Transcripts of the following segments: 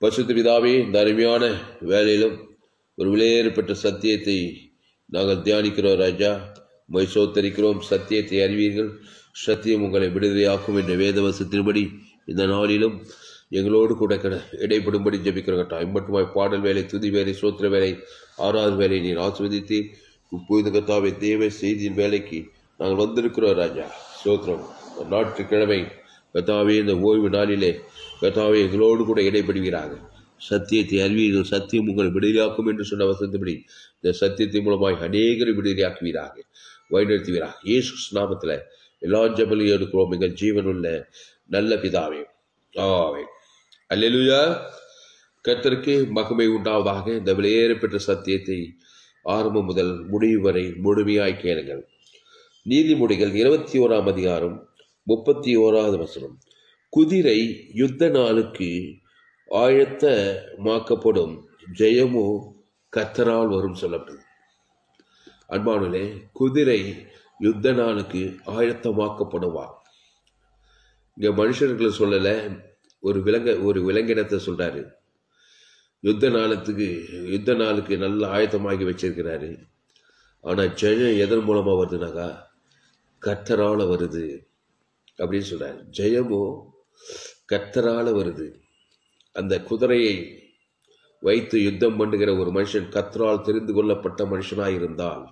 பசுத்த பிதாவே இந்த அருமையான வேலையிலும் ஒரு விலையேறப்பட்ட சத்தியத்தை நாங்கள் தியானிக்கிறோம் ராஜா உம்மை சோத்தரிக்கிறோம் சத்தியத்தை அறிவீர்கள் சத்தியம் உங்களை விடுதலையாக்கும் என்ற வேதவசத்தின்படி இந்த நாளிலும் எங்களோடு கூட கட இடைப்படும்படி ஜெபிக்கிறோம் டைம் மட்டுமாய் பாடல் வேலை துதி வேலை சோத்திர வேலை ஆறாவது வேலை நீர் ஆஸ்வதித்து இப்போது கத்தாவை தேவ செய்தியின் வேலைக்கு நாங்கள் வந்திருக்கிறோம் ராஜா சோத்திரம் ஞாயிற்றுக்கிழமை கத்தாவே இந்த ஓய்வு நாளிலே கத்தாவே எங்களோடு கூட இடைப்படுகிறார்கள் சத்தியத்தை அறிவீர்கள் சத்தியம் உங்களை விடுதலையாக்கும் என்று சொன்ன வசந்தபடி இந்த சத்தியத்தின் மூலமாய் அநேகரை விடுதலையாக்குவீராக வழிநடத்துவீராக இயேசு நாமத்தில் எல்லா ஜபலையும் எடுக்கிறோம் எங்கள் ஜீவனுள்ள நல்ல பிதாவே ஆவே அல்லேலூயா கர்த்தருக்கு மகிமை உண்டாவதாக இந்த விலையேறப்பெற்ற சத்தியத்தை ஆரம்பம் முதல் முடிவு வரை முழுமையாய் கேளுங்கள் நீதிமொழிகள் இருபத்தி ஓராம் அதிகாரம் முப்பத்தி ஓராவது வசனம் குதிரை யுத்த நாளுக்கு ஆயத்தமாக்கப்படும் ஜெயமோ கத்தரால் வரும் சொல்லப்படுது அன்பானுலே குதிரை யுத்த நாளுக்கு ஆயத்தமாக்கப்படுவார் இங்க மனுஷர்கள் சொல்லல ஒரு விலங்க ஒரு விலங்கினத்தை சொல்றாரு யுத்த நாளத்துக்கு யுத்த நாளுக்கு நல்ல ஆயத்தமாகி வச்சிருக்கிறாரு ஆனா ஜெயம் எதன் மூலமா வருதுனாக்கா கத்தரால வருது அப்படின்னு சொல்றாரு ஜெயமோ கத்தரால வருது அந்த குதிரையை வைத்து யுத்தம் பண்ணுகிற ஒரு மனுஷன் கத்தரால் தெரிந்து கொள்ளப்பட்ட மனுஷனாய் இருந்தால்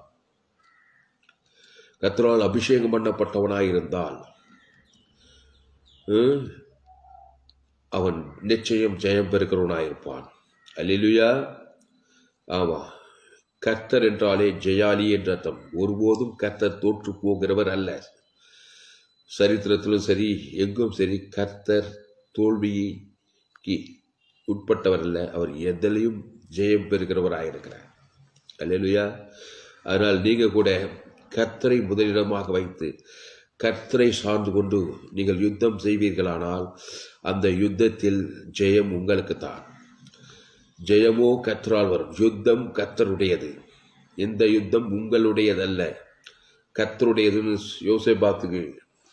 கத்தரால் அபிஷேகம் பண்ணப்பட்டவனாய் இருந்தால் ஹம், அவன் நிச்சயம் ஜெயம் பெறுகிறவனாயிருப்பான் அல்லேலூயா ஆமா கர்த்தர் என்றாலே ஜெயாலி என்ற அர்த்தம் ஒருபோதும் கர்த்தர் தோற்று போகிறவர் அல்ல சரித்திரத்திலும் சரி எங்கும் சரி கர்த்தர் தோல்விக்கு உட்பட்டவர் அல்ல அவர் எதிலையும் ஜெயம் பெறுகிறவராயிருக்கிறார் அல்லேலூயா அதனால் நீங்கள் கூட கர்த்தரை முதலிடமாக வைத்து கர்த்தரை சார்ந்து கொண்டு நீங்கள் யுத்தம் செய்வீர்களானால் அந்த யுத்தத்தில் ஜெயம் உங்களுக்கு தான் ஜெயமோ கர்த்தரால் வரும் யுத்தம் கர்த்தருடையது இந்த யுத்தம் உங்களுடையதல்ல கர்த்தருடையதுன்னு யோசேபாத்துக்கு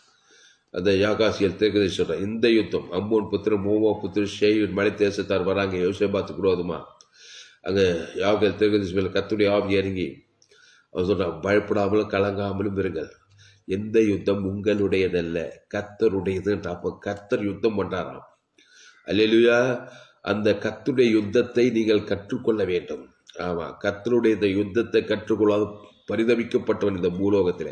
அந்த யாகாசியல் தேர்கதை சொல்றேன் இந்த யுத்தம் அம்மோன் புத்திர மோவா புத்திர ஷேயின் மலை தேசத்தார் வராங்க யோசேபாத்துக்கு விரோதமா அங்கே யாக தேர்கதை மேல கத்துடைய ஆவி இறங்கி அவர் சொல்றான் பயப்படாமலும் கலங்காமலும் இருங்கள் எந்த யுத்தம் உங்களுடையதல்ல கர்த்தருடையதுன்ற அப்போ கர்த்தர் யுத்தம் பண்றாராம் அல்லேலூயா அந்த கர்த்தருடைய யுத்தத்தை நீங்கள் கற்றுக்கொள்ள வேண்டும் ஆமா கர்த்தருடைய இந்த யுத்தத்தை கற்றுக்கொள்ளாத பரிதவிக்கப்பட்டவன் இந்த பூலோகத்திலே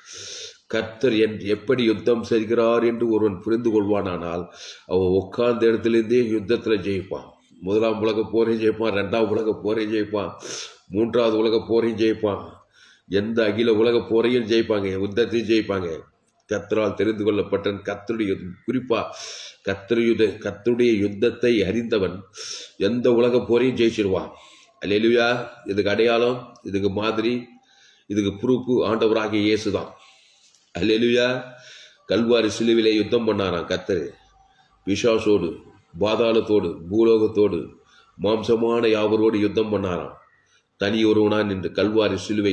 கர்த்தர் என் எப்படி யுத்தம் செய்கிறார் என்று ஒருவன் புரிந்து கொள்வானானால் அவன் உட்கார்ந்த இடத்துலேருந்தே யுத்தத்தில் ஜெயிப்பான் முதலாம் உலக போரையும் ஜெயிப்பான் ரெண்டாம் உலக போரையும் ஜெயிப்பான் மூன்றாவது உலக போரையும் ஜெயிப்பான் எந்த அகில உலக போரையும் ஜெயிப்பாங்க யுத்தத்தையும் ஜெயிப்பாங்க கத்தரால் தெரிந்து கொள்ளப்பட்ட கத்தருடைய குறிப்பா கத்தர் யுத கத்தருடைய யுத்தத்தை அறிந்தவன் எந்த உலக போரையும் ஜெயிச்சிருவான் அல்லேலூயா இதுக்கு அடையாளம் இதுக்கு மாதிரி இதுக்கு ப்ரூஃபு ஆண்டவராகிய இயேசுதான் அல்லேலூயா கல்வாரி சிலுவிலே யுத்தம் பண்ணாராம் கத்தர் பிசாசோடு பாதாளத்தோடு பூலோகத்தோடு மாம்சமான யாவரோடு யுத்தம் பண்ணாராம் தனி ஒருவனா நின்று கல்வாரி சிலுவை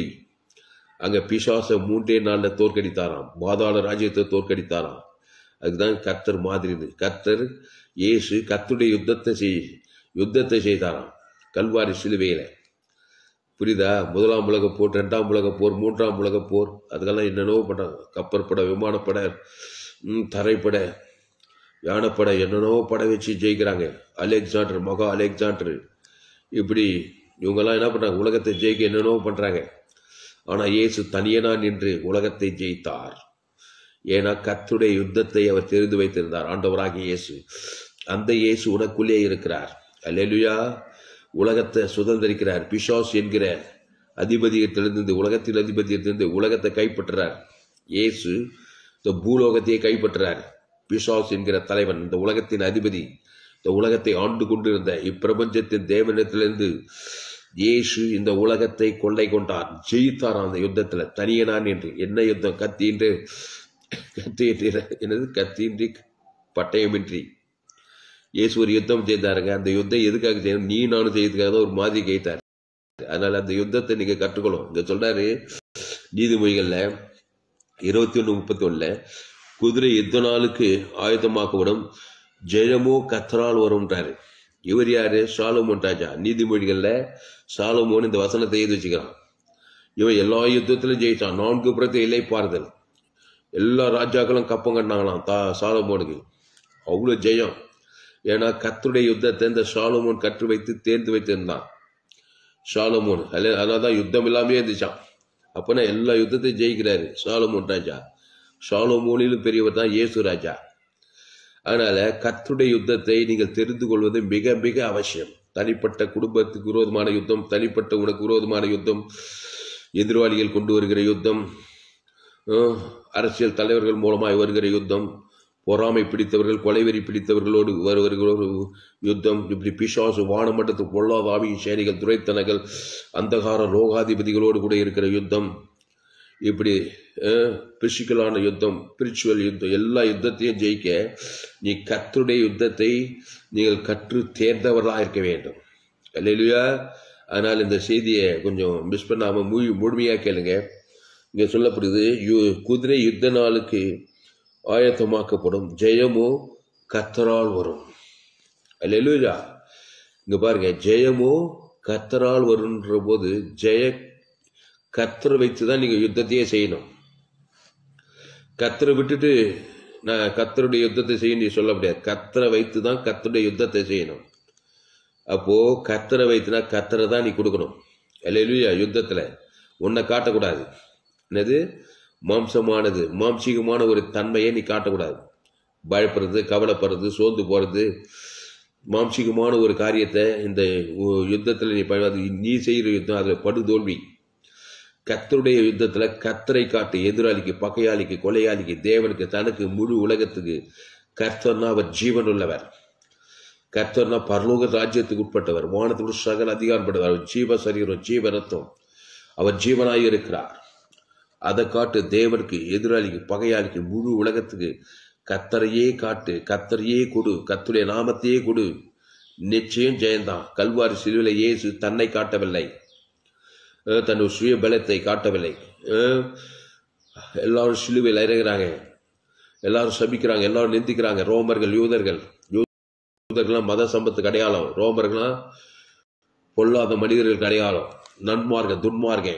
அங்க பிசாச மூன்றே நாள்ல தோற்கடித்தாராம் பாதாள ராஜ்யத்தை தோற்கடித்தாராம் அதுதான் கத்தர் மாதிரி இது. கத்தர் இயேசு கத்துடைய யுத்தத்தை செய் யுத்தத்தை செய்தாராம் கல்வாரி சிலுவையில புரியுதா முதலாம் உலக போர் ரெண்டாம் உலக போர் மூன்றாம் உலக போர் அதுக்கெல்லாம் என்னென்னவோ பண்ணாங்க கப்பற்படை விமானப்படை ம், தரைப்படை யானைப்படை என்னென்னவோ படை வச்சு ஜெயிக்கிறாங்க அலெக்சாண்டர் மகா அலெக்சாண்டர் இப்படி இவங்கெல்லாம் என்ன பண்ணுறாங்க உலகத்தை ஜெயிக்க என்னென்னவோ பண்ணுறாங்க ஆனால் இயேசு தனியனா நின்று உலகத்தை ஜெயித்தார் ஏன்னா கத்துடைய யுத்தத்தை அவர் தெரிந்து வைத்திருந்தார் ஆண்டவராகிய இயேசு அந்த இயேசு உனக்குள்ளே இருக்கிறார் அல்லேலூயா உலகத்தை சுதந்திரிக்கிறார் பிசாஸ் என்கிற அதிபதியத்திலிருந்து உலகத்தின் அதிபதியத்திலிருந்து உலகத்தை கைப்பற்றுறார் இயேசு இந்த பூலோகத்தையே கைப்பற்றுறார் பிசாஸ் என்கிற தலைவன் இந்த உலகத்தின் அதிபதி இந்த உலகத்தை ஆண்டு கொண்டிருந்த இப்பிரபஞ்சத்தின் தேவனிடத்திலிருந்து இயேசு இந்த உலகத்தை கொள்ளை கொண்டார் ஜெயித்தார் அந்த யுத்தத்துல தனியனான் என்று என்ன யுத்தம் கத்தியின்றி கத்தியின்றி என்னது கத்தியின்றி பட்டயமின்றி இயேசு ஒரு யுத்தம் செய்தாருங்க அந்த யுத்தம் எதுக்காக செய்யணும் நீ நானும் செய்யறதுக்காக தான் ஒரு மாதிரி கேட்டார் அதனால அந்த யுத்தத்தை நீங்க கற்றுக்கணும் இங்க சொல்றாரு நீதிமொழிகள்ல இருபத்தி ஒன்று முப்பத்தி ஒண்ணுல குதிரை யுத்த நாளுக்கு ஆயுதமாக்கப்படும் ஜெயமோ கத்தரால் வரும்ன்றாரு இவர் யாரு சாலமோன் ராஜா நீதிமொழிகள்ல சாலமோன் இந்த வசனத்தை எழுதி வச்சுக்கிறான் இவன் எல்லா யுத்தத்திலும் ஜெயிச்சான் நான்கு புறத்தை இலை பாறுதல் எல்லா ராஜாக்களும் கப்பம் கட்டினாங்களாம் தா சாலமோனுக்கு அவ்வளோ ஜெயம் ஏன்னா கத்துடைய யுத்தத்தை இந்த சாலமோன் கற்று வைத்து தேர்ந்து வைத்திருந்தான் சாலமோன் அல்ல அதனால தான் யுத்தம் இல்லாமே இருந்துச்சான் அப்போனா எல்லா யுத்தத்தையும் ஜெயிக்கிறாரு சாலமோன் ராஜா சாலமோனிலும் பெரியவர் தான் இயேசு ராஜா அதனால கத்துடைய யுத்தத்தை நீங்கள் தெரிந்து கொள்வது மிக மிக அவசியம் தனிப்பட்ட குடும்பத்துக்கு விரோதமான யுத்தம் தனிப்பட்ட உனக்கு விரோதமான யுத்தம் எதிர்வாளிகள் கொண்டு வருகிற யுத்தம் அஹ், அரசியல் தலைவர்கள் மூலமாய் வருகிற யுத்தம் பொறாமை பிடித்தவர்கள் கொலைவெறி பிடித்தவர்களோடு வருகிற ஒரு யுத்தம் இப்படி பிசாசு வானமட்டத்து பொல்லாத ஆவியின் சேனைகள் துரைத்தனங்கள் அந்தகார ரோகாதிபதிகளோடு கூட இருக்கிற யுத்தம் இப்படி பிசிக்கலான யுத்தம் ஸ்பிரிச்சுவல் யுத்தம் எல்லா யுத்தத்தையும் ஜெயிக்க நீ கர்த்தருடைய யுத்தத்தை நீங்கள் கற்று தேர்ந்தவர்களாக இருக்க வேண்டும் இல்லையா அதனால் இந்த செய்தியை கொஞ்சம் மிஸ் பண்ணாமல் முழு முழுமையாக கேளுங்க இங்கே சொல்லப்படுது யு குதிரை யுத்த நாளுக்கு ஆயத்தமாக்கப்படும் ஜெயமோ கத்தரால் வரும் அல்லேலூயா இங்க பாருங்க ஜெயமோ கத்தரால் வருன்ற போது ஜெய கத்தரை வைத்து தான் நீங்க யுத்தத்தையே செய்யணும் கத்தரை விட்டுட்டு நான் கத்தருடைய யுத்தத்தை செய்ய நீ சொல்ல முடியாது கத்தரை வைத்து தான் கத்தருடைய யுத்தத்தை செய்யணும் அப்போ கத்தரை வைத்துனா கத்தரை தான் நீ கொடுக்கணும் அல்லேலூயா யுத்தத்துல உன்னை காட்டக்கூடாது என்னது மாம்சமானது மாம்சீகமான ஒரு தன்மையை நீ காட்டக்கூடாது பயப்படுறது கவலைப்படுறது சோர்ந்து போறது மாம்சீகமான ஒரு காரியத்தை இந்த யுத்தத்தில் நீ ப- அது நீ செய்கிற யுத்தம் அதில் படுதோல்வி கத்தருடைய யுத்தத்தில் கத்தரை காட்டு எதிராளிக்கு பகையாளிக்கு கொலையாளிக்கு தேவனுக்கு தனக்கு முழு உலகத்துக்கு கர்த்தர்னா அவர் ஜீவன் உள்ளவர் கர்த்தர்னா பரலோக ராஜ்யத்துக்கு உட்பட்டவர் வானத்துக்கு சகல அதிகாரம் பட்டவர் அவர் ஜீவ சரீரம் ஜீவ ரத்தம் அவர் ஜீவனாய் இருக்கிறார் அதை காட்டு தேவனுக்கு எதிராளிக்கு பகையாளிக்கு முழு உலகத்துக்கு கத்தரையே காட்டு கத்தரையே கொடு கத்துடைய நாமத்தையே கொடு நிச்சயம் ஜெயந்தான் கல்வாரி சிலுவில இயேசு தன்னை காட்டவில்லை அஹ் தன் சுய பலத்தை காட்டவில்லை அஹ் எல்லாரும் சிலுவையில் இறங்குறாங்க எல்லாரும் சபிக்கிறாங்க எல்லாரும் நிந்திக்கிறாங்க ரோமர்கள் யூதர்கள் யூதர்கள்லாம் மத சம்பத்துக்கு அடையாளம் ரோமர்கள்லாம் பொல்லாத மனிதர்களுக்கு அடையாளம் நன்மார்க்க துன்மார்க்க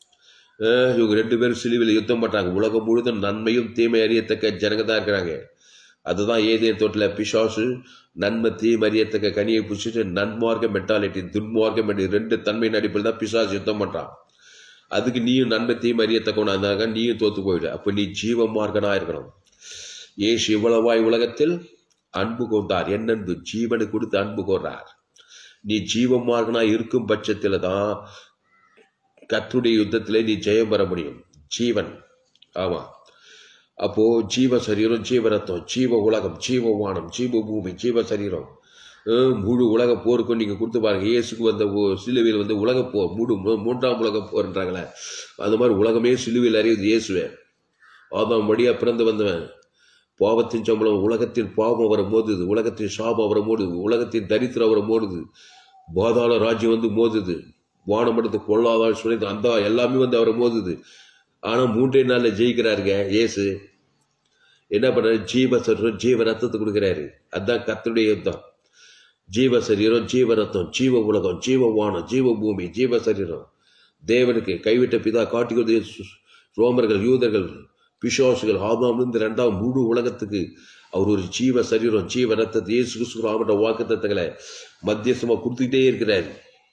அஹ் இவங்க ரெண்டு பேரும் சிலுவையில் யுத்தம் பண்றாங்க உலகம் முழுதும் நன்மையும் தீமை அறியத்தக்க ஜனங்க தான் இருக்கிறாங்க அதுதான் ஏதேன் தோட்டில் பிசாசு நன்மை தீமை அறியத்தக்க கனியை பிடிச்சிட்டு நன்மார்க்க மென்டாலிட்டி துன்மார்க்கம் என்று ரெண்டு தன்மையின் அடிப்படையில் தான் பிசாசு யுத்தம் பண்றான் அதுக்கு நீயும் நன்மை தீமை அறியத்தக்கவனாக நீயும் தோத்து போயிடு அப்ப நீ ஜீவ மார்க்கனா இருக்கணும் ஏசு இவ்வளவாய் உலகத்தில் அன்பு கொண்டார் என்னன்பு ஜீவனை கொடுத்து அன்பு கோர்றார் நீ ஜீவ மார்க்கனா இருக்கும் பட்சத்தில் தான் கர்த்தருடைய யுத்தத்திலே நீ ஜெயம் பெற முடியும் ஜீவன் ஆமா அப்போ ஜீவ சரீரம் ஜீவ ரத்தம் ஜீவ உலகம் ஜீவ வானம் ஜீவ பூமி ஜீவ சரீரம் அஹ் முழு உலக போருக்கும் நீங்க கொடுத்து பாருங்க இயேசுக்கு வந்த ஒ- சிலுவையில் வந்து உலக போர் முழு மூ- மூன்றாம் உலக போர்ன்றாங்களே அது மாதிரி உலகமே சிலுவையில் அறியுது இயேசுவே ஆதாம் வழியா பிறந்து வந்தவன் பாவத்தின் சம்பளம் உலகத்தின் பாவம் வர மோதுது உலகத்தின் சாபம் வர மோதுது உலகத்தின் தரித்திரம் வர மோதுது பாதாள ராஜ்யம் வந்து மோதுது வானமடத்து கொள்ளாதால் சுனைத்து அந்த எல்லாமே வந்து அவரை மோதுது ஆனா மூன்றே நாள்ல ஜெயிக்கிறாருங்க இயேசு என்ன பண்றாரு ஜீவ சரீரம் ஜீவ ரத்தத்தை கொடுக்கிறாரு அதான் கர்த்தருடைய யுத்தம் ஜீவ சரீரம் ஜீவ ரத்தம் ஜீவ உலகம் ஜீவ வானம் ஜீவ பூமி ஜீவ சரீரம் தேவனுக்கு கைவிட்ட பிதா காட்டிக்கொண்டு ரோமர்கள் யூதர்கள் பிசாசுகள் ஆதாமிலிருந்து ரெண்டாம் முழு உலகத்துக்கு அவர் ஒரு ஜீவ சரீரம் ஜீவ ரத்தத்தை இயேசு கிறிஸ்து ராமட்ட வாக்கு தத்தங்களை மத்தியஸ்தமா கொடுத்துக்கிட்டே இருக்கிறார்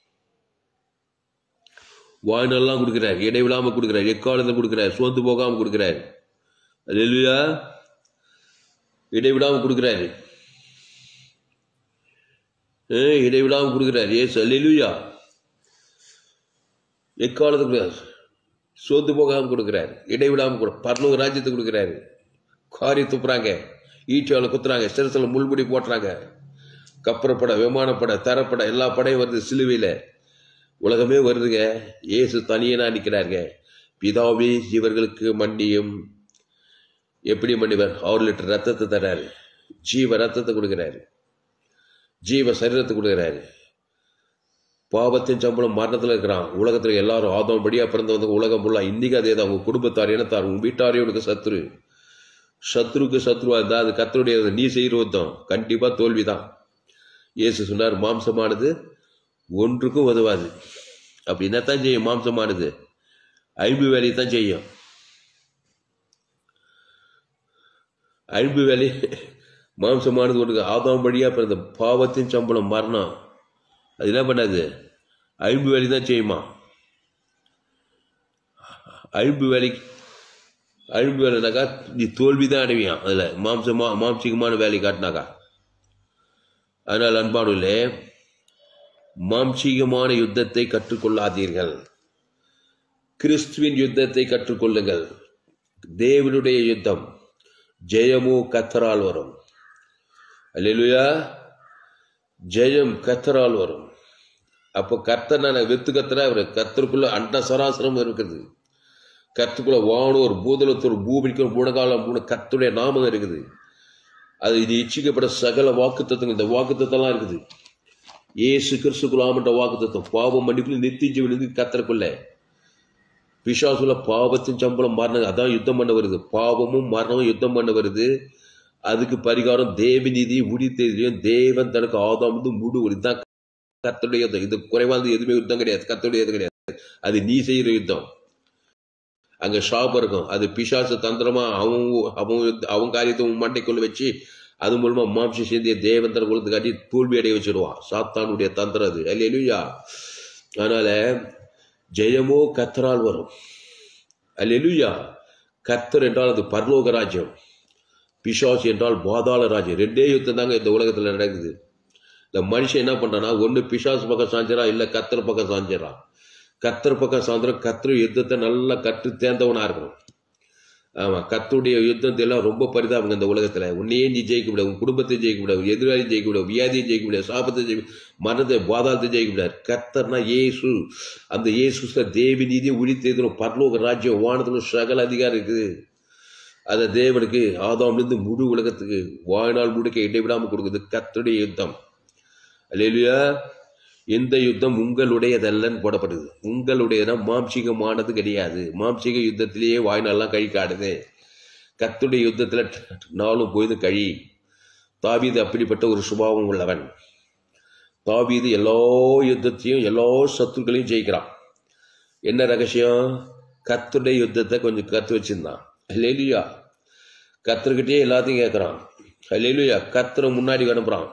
வாய்நாள்லாம் கொடுக்கிறார் இடைவிடாம கொடுக்கிறார் எக்காலத்தில் கொடுக்கிறார் சோர்ந்து போகாம கொடுக்கிறார் அல்லேலூயா இடைவிடாம கொடுக்கிறாரு ஏய், இடைவிடாம கொடுக்கிறார் ஏசு அல்லேலூயா எக்காலத்துக்கு சோர்ந்து போகாம கொடுக்கிறார் இடைவிடாம கொடு பரலோக ராஜ்யத்தை கொடுக்கிறாரு காரி துப்புறாங்க ஈட்டியால குத்துறாங்க சிரசில் முள்முடி போட்டுறாங்க கப்பற்பட விமானப்பட தரப்பட எல்லா படையும் வருது சிலுவையில் உலகமே வருதுங்க இயேசு தனியனா நிற்கிறாருங்க பிதாவே இவர்களுக்கு மன்னியும் எப்படி மன்னிவர் ஆறு லிட்டர் ரத்தத்தை தர்றாரு ஜீவ ரத்தத்தை கொடுக்கிறாரு ஜீவ சரீரத்தை கொடுக்கிறாரு பாவத்தின் சம்பளம் மரணத்தில் இருக்கிறான் உலகத்தில் எல்லாரும் ஆதம் படியா பிறந்து வந்த உலகம் ஃபுல்லா இன்னைக்கு அதே தான் உங்க குடும்பத்தார் இனத்தார் உங்க வீட்டாரே உனக்கு சத்ரு சத்ருக்கு சத்ருவா இருந்தா அது கத்தருடைய நீ செய்கிற யுத்தம் கண்டிப்பா தோல்விதான் இயேசு சொன்னார் மாம்சமானது ஒன்றுக்கும் உதவாது அப்படி என்னத்தான் செய்யும் மாம்சமானது ஐம்பு வேலையை தான் செய்யும் ஐம்பு வேலை மாம்சமானது ஒன்று ஆதாம் வழியாக பிறந்த பாவத்தின் சம்பளம் மரணம் அது என்ன பண்ணாது ஐம்பு வேலை தான் செய்யுமா ஐம்பு வேலைக்கு ஐம்பு வேலைனாக்கா நீ தோல்வி தான் அடைவியான் அதில் மாம்சமா மாம்சிகமான வேலை காட்டினாக்கா அதனால் அன்பானுள்ளே மாம்சீகமான யுத்தத்தை கற்றுக்கொள்ளாதீர்கள் கிறிஸ்துவின் யுத்தத்தை கற்றுக்கொள்ளுங்கள் தேவனுடைய யுத்தம் ஜெயமோ கத்தரால் வரும் அல்லேலூயா ஜெயம் கத்தரால் வரும் அப்போ கர்த்தர் நான் வெத்து கத்தரா அவர் கத்தருக்குள்ள அண்ட சராசரம் இருக்குது கத்துக்குள்ள வானோர் பூதலத்தோர் பூமிக்கு மூணகாலம் மூணு கத்துடைய நாமம் இருக்குது அது இது இச்சிக்கப்பட்ட சகல வாக்குத்தத்தங்கள் இந்த வாக்குத்தத்தம்லாம் இருக்குது ஏசு கிறிஸ்துக்குள்ளாமன்ற வாக்குத்தத்தம் பாவம் மன்னிப்பில் நித்திய ஜீவனுக்கு கத்தருக்குள்ள பிசாசுல பாவத்தின் சம்பளம் மரணம் அதான் யுத்தம் பண்ண வருது பாவமும் மரணமும் யுத்தம் பண்ண வருது அதுக்கு பரிகாரம் தேவநீதி உடித்தெரியும் தேவன் தனக்கு ஆதாம் வந்து முழு இதுதான் கத்தருடைய யுத்தம் இது குறைவானது எதுவுமே யுத்தம் கிடையாது கத்தருடைய யுத்தம் கிடையாது அது நீ செய்யற யுத்தம் அங்க ஷாப் இருக்கும் அது பிசாசு தந்திரமா அவன் அவன் அவன் காரியத்தை உன் மண்டைக்குள்ள வச்சு அது மூலமா மாம்ச சிந்திய தேவந்தர குலத்து காட்டி தோல்வி அடைய வச்சிருவான் சாத்தானுடைய தந்திரம் அது அல்லா அதனால ஜெயமோ கத்தரால் வரும் அல்லா கத்தர் என்றால் அது பரலோக ராஜ்யம் பிசாசு என்றால் பாதாள ராஜ்யம் ரெண்டே யுத்தம் தாங்க இந்த உலகத்துல நடக்குது இந்த மனுஷன் என்ன பண்றான்னா ஒன்னு பிசாசு பக்கம் சாஞ்சிடறான் இல்ல கத்தர் பக்கம் சாஞ்சிடறான் கத்தர் பக்கம் சாயந்தரம் கத்தர் யுத்தத்தை நல்லா கற்று தேர்ந்தவனா இருக்கணும் ஆமா கத்தருடைய யுத்தத்தை எல்லாம் ரொம்ப பரிதாபங்க இந்த உலகத்துல உன்னையே நீ ஜெயிக்க முடியாது உன் குடும்பத்தை ஜெயிக்க முடியாது எதிராளி ஜெயிக்க முடியாது வியாதியை ஜெயிக்க முடியாது சாபத்தை ஜெயிக்க மரணத்தை பாதாளத்தை ஜெயிக்க முடியாது கத்தர்னா ஏசு அந்த ஏசு தேவி நீதியை உரித்தெதிரும் பரலோக ராஜ்யம் வானத்துல சகல அதிகாரம் இருக்குது அதை தேவனுக்கு ஆதாம்லேருந்து முழு உலகத்துக்கு வாழ்நாள் முழுக்க இடைவிடாமல் கொடுக்குது கத்தருடைய யுத்தம் அல்லையா இந்த யுத்தம் உங்களுடையதல்லன்னு போடப்படுது உங்களுடையதான் மாம்சிகமானது கிடையாது மாம்சிக யுத்தத்திலேயே வாய்நாள்லாம் கழி காடுது கத்துடைய யுத்தத்தில் நாளும் பொழுது கழி தாவீது அப்படிப்பட்ட ஒரு சுபாவம் உள்ளவன் தாவீது எல்லா யுத்தத்தையும் எல்லா சத்துருக்களையும் ஜெயிக்கிறான் என்ன ரகசியம் கத்துடைய யுத்தத்தை கொஞ்சம் கத்து வச்சிருந்தான் ஹலேலுயா கத்தர்கிட்டயே எல்லாத்தையும் கேட்குறான் ஹலேலுயா கத்தரை முன்னாடி அனுப்புகிறான்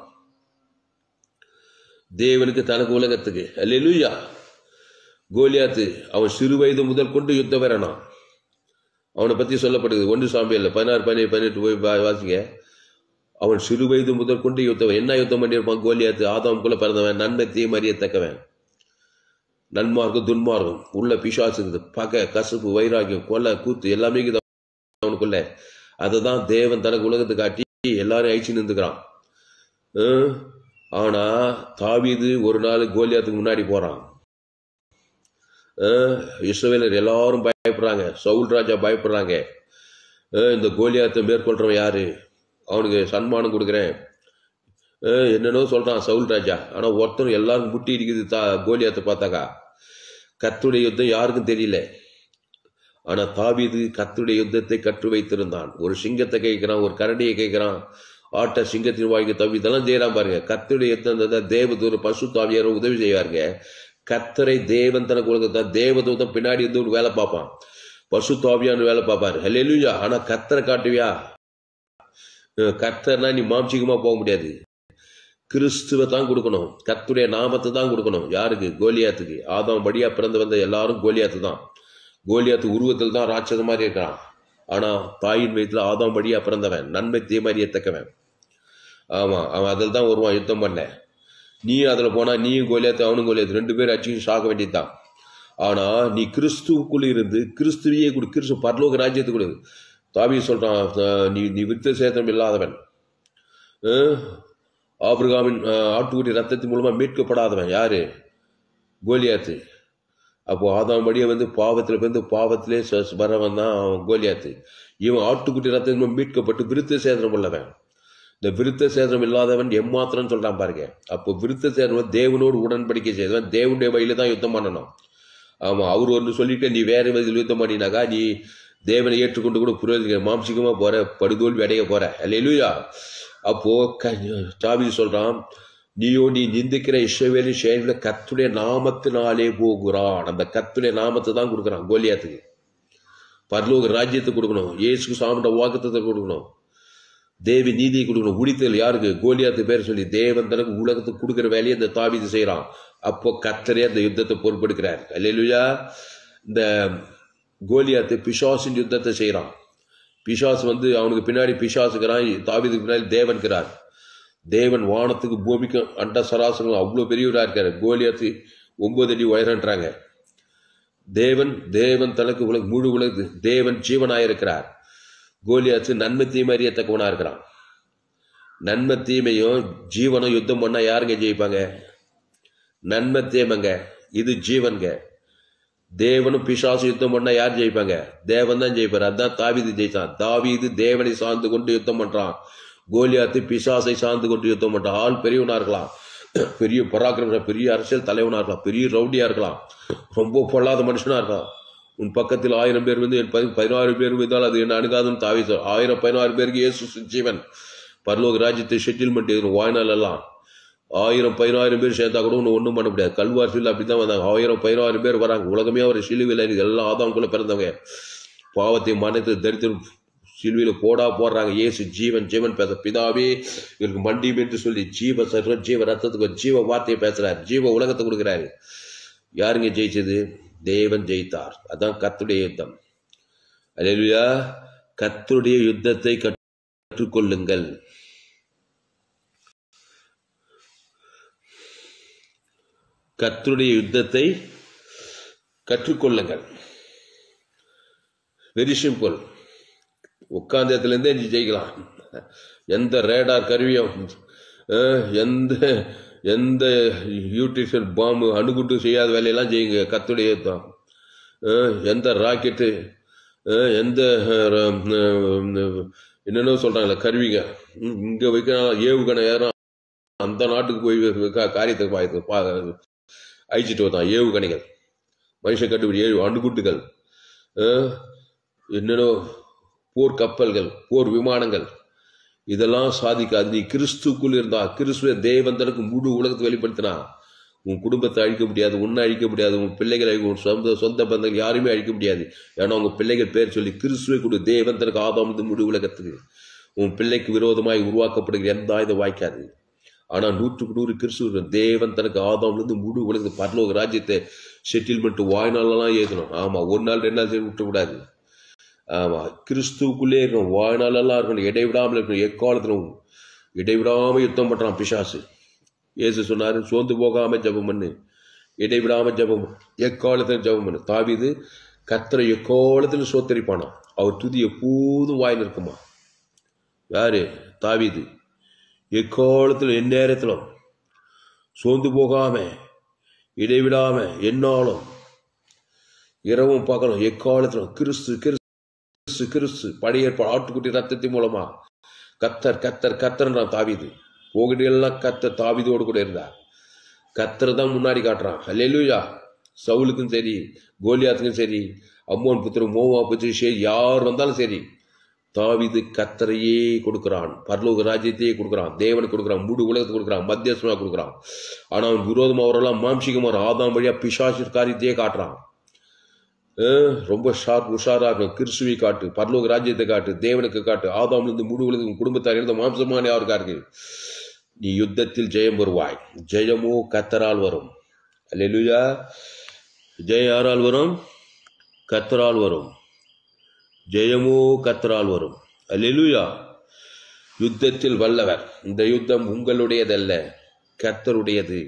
தேவனுக்கு தனக்கு உலகத்துக்கு அல்லேலூயா கோலியாத்து அவன் சிறு வயது முதல் கொண்டு யுத்த வீரனான் அவனை பற்றி சொல்லப்படுது ஒன்று சாம்பியல்ல பதினாறு பதினேழு பதினெட்டு போய் வா- வாசிங்க அவன் சிறு வயது முதல் கொண்டு யுத்தம் என்ன யுத்தம் பண்ணியிருப்பான் கோலியாத்து ஆதாமுக்குள்ள பிறந்தவன் நன்மை தீமறியத்தக்கவன் நன்மார்க்கம் துன்மார்க்கம் உள்ள பிசாசு இருக்குது பகை கசப்பு வைராகியம் கொலை கூத்து எல்லாமே இருக்குது அவனுக்குள்ள அதை தான் தேவன் தனக்கு உலகத்தை காட்டி எல்லாரும் அழிச்சு நின்றுக்கிறான் ஹம்? ஆனா தாவீது ஒரு நாள் கோலியாத்துக்கு முன்னாடி போறான் அஹ் இஸ்ரவேலர் எல்லாரும் பயப்படுறாங்க சவுல் ராஜா பயப்படுறாங்க அஹ் இந்த கோலியாத்தை மேற்கொள்றவன் யாரு அவனுக்கு சன்மானம் கொடுக்குறேன் அஹ் என்னென்னோ சொல்றான் சவுல் ராஜா ஆனா ஒருத்தர் எல்லாரும் முட்டி இருக்குது தா கோலியாத்தை பார்த்தாக்கா கத்துடைய யுத்தம் யாருக்கும் தெரியல ஆனா தாவீது கத்துடைய யுத்தத்தை கற்று வைத்திருந்தான் ஒரு சிங்கத்தை கேட்கிறான் ஒரு கரடியை கேட்கிறான் ஆட்ட சிங்கத்தின் வாய்க்கு தவி இதெல்லாம் செய்யறான் பாருங்க கத்துடைய யுத்தம் தான் தேவதூர் பசு தாவியாரும் உதவி செய்வாருங்க கத்தரை தேவன் தனக்கு உலகத்தை தேவதூதம் பின்னாடி இருந்து ஒரு வேலை பார்ப்பான் பசு தாவியான்னு வேலை பார்ப்பாரு ஹல்லேலூயா ஆனா கத்தரை காட்டுவியா அஹ் கர்த்தர்னா நீ மாம்சிகமா போக முடியாது கிறிஸ்துவை தான் கொடுக்கணும் கர்த்தருடைய நாமத்தை தான் கொடுக்கணும் யாருக்கு கோலியாத்துக்கு ஆதாம் படியா பிறந்து வந்த எல்லாரும் கோலியாத்து தான் கோலியாத்து உருவத்தில் தான் ராட்சத மாதிரி இருக்கிறான் ஆனா தாயின் வயிற்றுல ஆதாம் படியா பிறந்தவன் நன்மை தீமறியத்தக்கவன் ஆமா அவன் அதில் தான் வருவான் யுத்தம் பண்ண நீ அதில் போனா நீயும் கோலியாத்து அவனும் கோலியாத்து ரெண்டு பேரும் அடிச்சு சாக வேண்டியதுதான் ஆனா நீ கிறிஸ்துவுக்குள்ள இருந்து கிறிஸ்துவையே கொடு கிறிஸ்து பரலோக ராஜ்யத்துக்கு கொடு தாவி சொல்றான் அஹ் நீ நீ விருத்த சேதம் இல்லாதவன் அஹ் ஆபிரகாமின் அஹ், ஆட்டுக்குட்டி ரத்தத்தின் மூலமா மீட்கப்படாதவன் யாரு கோலியாத்து அப்போ ஆதாம் படியே வந்து பாவத்தில் வந்து பாவத்திலே ச- ச- வரவன் தான் அவன் கோலியாத்து இவன் ஆட்டுக்குட்டி ரத்தத்தின் மூலம் மீட்கப்பட்டு விருத்த சேதனம் உள்ளவன் இந்த விருத்த சேதனம் இல்லாதவன் எம்மாத்திரம் சொல்றான் பாருங்க அப்போ விருத்த சேதனம் தேவனோடு உடன்படிக்கை செய்தவன் தேவனுடைய வழியில தான் யுத்தம் பண்ணணும் ஆமா அவர் ஒன்று சொல்லிட்டு நீ வேற விதத்தில் யுத்தம் பண்ணினாக்கா நீ தேவனை ஏற்றுக்கொண்டு கூட புரோகிக்க மாம்சிகமா போற படுதோல்வி அடைய போற அல்லேலூயா அப்போ க- சாவி சொல்றான் நீயோ நீ நிந்திக்கிற இஸ்ரவேலின் சேனையில கத்துடைய நாமத்தினாலே போகிறான் அந்த கத்துடைய நாமத்தை தான் கொடுக்குறான் கோலியாத்துக்கு பரலோக ராஜ்யத்தை கொடுக்கணும் இயேசு சாமியோட வாக்குத்தத்தை கொடுக்கணும் தேவி நீதியை கொடுக்கணும் உடித்தல் யாருக்கு கோலியாத்து பேர் சொல்லி தேவன் தனக்கு உலகத்துக்கு கொடுக்குற வேலையை இந்த தாவீது செய்கிறான் அப்போ கத்தரே அந்த யுத்தத்தை பொறுப்பெடுக்கிறார் அல்லேலூயா இந்த கோலியாத்து பிசாசின் யுத்தத்தை செய்கிறான் பிசாசு வந்து அவனுக்கு பின்னாடி பிசாசுக்கிறான் தாவீதுக்கு பின்னாடி தேவன்கிறார் தேவன் வானத்துக்கு பூமிக்கும் அண்ட சராசரம் அவ்வளோ பெரியவராக இருக்காரு கோலியாத்து ஒன்பது அடி உயரன்றாங்க தேவன் தேவன் தனக்கு உலக முழு உலகு தேவன் ஜீவனாயிருக்கிறார் கோலியாத்து நன்மை தீமை அறியத்தக்கவனா இருக்கிறான் நன்மை தீமையும் ஜீவனும் யுத்தம் பண்ணா யாருங்க ஜெயிப்பாங்க நன்மை தீமைங்க இது ஜீவன்க தேவனும் பிசாசு யுத்தம் பண்ணா யார் ஜெயிப்பாங்க தேவன் தான் ஜெயிப்பார் அதான் தாவீது ஜெயிச்சான் தாவீது தேவனை சார்ந்து கொண்டு யுத்தம் பண்றான் கோலியாத்து பிசாசை சார்ந்து கொண்டு யுத்தம் பண்றான் ஆள் பெரியவனா இருக்கலாம் பெரிய பராக்கிரம பெரிய அரசியல் தலைவனா இருக்கலாம் பெரிய ரவுடியா இருக்கலாம் ரொம்ப பொல்லாத மனுஷனா இருக்கலாம் உன் பக்கத்தில் ஆயிரம் பேர் வந்து என் பதி- பதினாறு பேர் வந்தால் அது என்ன அணுகாதுன்னு தாவி சொல். ஆயிரம் பதினாறு பேருக்கு இயேசு ஜீவன் பரலோக ராஜ்யத்தை செட்டில்மெண்ட் எதுவும் வாழ்நாள் எல்லாம் ஆயிரம் பதினாயிரம் பேர் சேர்த்தா கூட ஒன்று ஒன்றும் பண்ண முடியாது கல்வாரியில் அப்படி தான் வந்தாங்க ஆயிரம் பதினாயிரம் பேர் வராங்க உலகமே ஒரு சிலுவையில் இருக்குது எல்லாம் ஆதாம்குள்ளே பிறந்தவங்க பாவத்தை மனத்தை தரித்திரம் சிலுவையில் போடா போடுறாங்க இயேசு ஜீவன் ஜீவன் பேச பிதாவே இவருக்கு மண்டியும் என்று சொல்லி ஜீவ சர்வம் ஜீவ ரத்தத்துக்கு ஒரு ஜீவ வார்த்தையை பேசுறாரு ஜீவ உலகத்தை கொடுக்குறாரு யாருங்க ஜெயிச்சது தேவன் ஜெயித்தார் அதான் கத்துடைய யுத்தம் அல்லேலூயா கத்துடைய யுத்தத்தை கற்றுக்கொள்ளுங்கள் கர்த்தருடைய யுத்தத்தை கற்றுக்கொள்ளுங்கள் வெரி சிம்பிள் உட்கார்ந்த இடத்துலேருந்தே நீ ஜெயிக்கலாம் எந்த ரேடார் கருவியும் அஹ், எந்த எந்த யூட்ரிஷன் பாம்பு அணுகுண்டு செய்யாத வேலையெல்லாம் செய்யுங்க கத்துடைய யுத்தம் அஹ், எந்த ராக்கெட்டு அஹ், எந்த அஹ், அஹ், என்னென்ன சொல்றாங்களே கருவிங்க ம், இங்க வைக்கலாம் ஏவுகணை ஏறும் அந்த நாட்டுக்கு போய் கா- காரியத்தை பா- பா- அழிச்சிட்டு வந்தான் ஏவுகணைகள் மனுஷன் கட்டுப்பிடி ஏழு அணுகுண்டுகள் அஹ், என்னென்னோ போர் கப்பல்கள் போர் விமானங்கள் இதெல்லாம் சாதிக்காது நீ கிறிஸ்துக்குள் இருந்தா கிறிஸ்துவ தேவன் தனக்கு முழு உலகத்தை வெளிப்படுத்தினா உன் குடும்பத்தை அழிக்க முடியாது உன்னை அழிக்க முடியாது உன் பிள்ளைகளை அழிக்க- உன் சொந்த சொந்த பந்தங்கள் யாருமே அழிக்க முடியாது ஏன்னா உங்க பிள்ளைகள் பேர் சொல்லி கிறிஸ்துவை கொடு தேவன் தனக்கு ஆதாம் முழு உலகத்துக்கு உன் பிள்ளைக்கு விரோதமாய் உருவாக்கப்படுகிற எந்த ஆயுதம் வாய்க்காது ஆனா நூற்றுக்கு நூறு கிறிஸ்துவ தேவன் தனக்கு ஆதாம்லேருந்து முழு உலகத்து பரலோக ராஜ்யத்தை செட்டில்மெண்ட் வாய்நாளெல்லாம் ஏற்றணும் ஆமா ஒரு நாள் ரெண்டு நாள் சரி விட்டுக்கூடாது ஆமா கிறிஸ்துவுக்குள்ளே இருக்கணும் வாழ்நாளெல்லாம் இருக்கணும் இடைவிடாமல் இருக்கணும் எக்காலத்திலும் இடைவிடாம யுத்தம் பண்றான் பிசாசு இயேசு சொன்னாரு சோர்ந்து போகாம ஜெபம் பண்ணு இடைவிடாம ஜெபம் பண்ணு. எக்காலத்திலும் ஜெபம் பண்ணு தாவீது கத்தரை எக்காலத்திலும் சோத்தரிப்பானா அவர் துதி எப்போதும் வாயில் இருக்குமா யாரு தாவீது எக்காலத்திலும் எந்நேரத்திலும் சோர்ந்து போகாம இடைவிடாம என்னாலும் இரவும் பகலும் எக்காலத்திலும் கிறிஸ்து கிறிஸ்து கிறிஸ்து பழைய ஏற்பாடு ஆட்டுக்குட்டி ரத்தத்தின் மூலமா கத்தர் கத்தர் கத்தர்ன்றான் தாவீது போகிட்டெல்லாம் கத்தர் தாவீதோடு கூட இருந்தார் கத்தர் தான் முன்னாடி காட்டுறான் அல்லேலூயா சவுலுக்கும் சரி கோலியாத்துக்கும் சரி அம்மோன் புத்திரம் மோவா புத்திரம் சரி யார் வந்தாலும் சரி தாவீது கத்தரையே கொடுக்கிறான் பரலோக ராஜ்யத்தையே கொடுக்கிறான் தேவனுக்கு கொடுக்கிறான் முழு உலகத்துக்கு கொடுக்கிறான் மத்தியஸ்தமாக கொடுக்கிறான் ஆனா அவன் விரோதமா அவரெல்லாம் மாம்சிகமான ஆதாம் வழியா பிசாசு காரியத்தையே காட்டுறான் அஹ் ரொம்ப ஷார்ப் உஷாரா இருக்கும் கிறிஸ்துவை காட்டு பரலோக ராஜ்யத்தை காட்டு தேவனுக்கு காட்டு ஆதாம்லேருந்து முழு உலகம் குடும்பத்தார் இருந்த மாம்சமான யாருக்கா இருக்கு நீ யுத்தத்தில் ஜெயம் வருவாய் ஜெயமோ கத்தரால் வரும் அல்லேலூயா ஜெயம் யாரால் வரும் கத்தரால் வரும் ஜெயமோ கத்தரால் வரும் அல்லேலூயா யுத்தத்தில் வல்லவர் இந்த யுத்தம் உங்களுடையதல்ல கத்தருடையது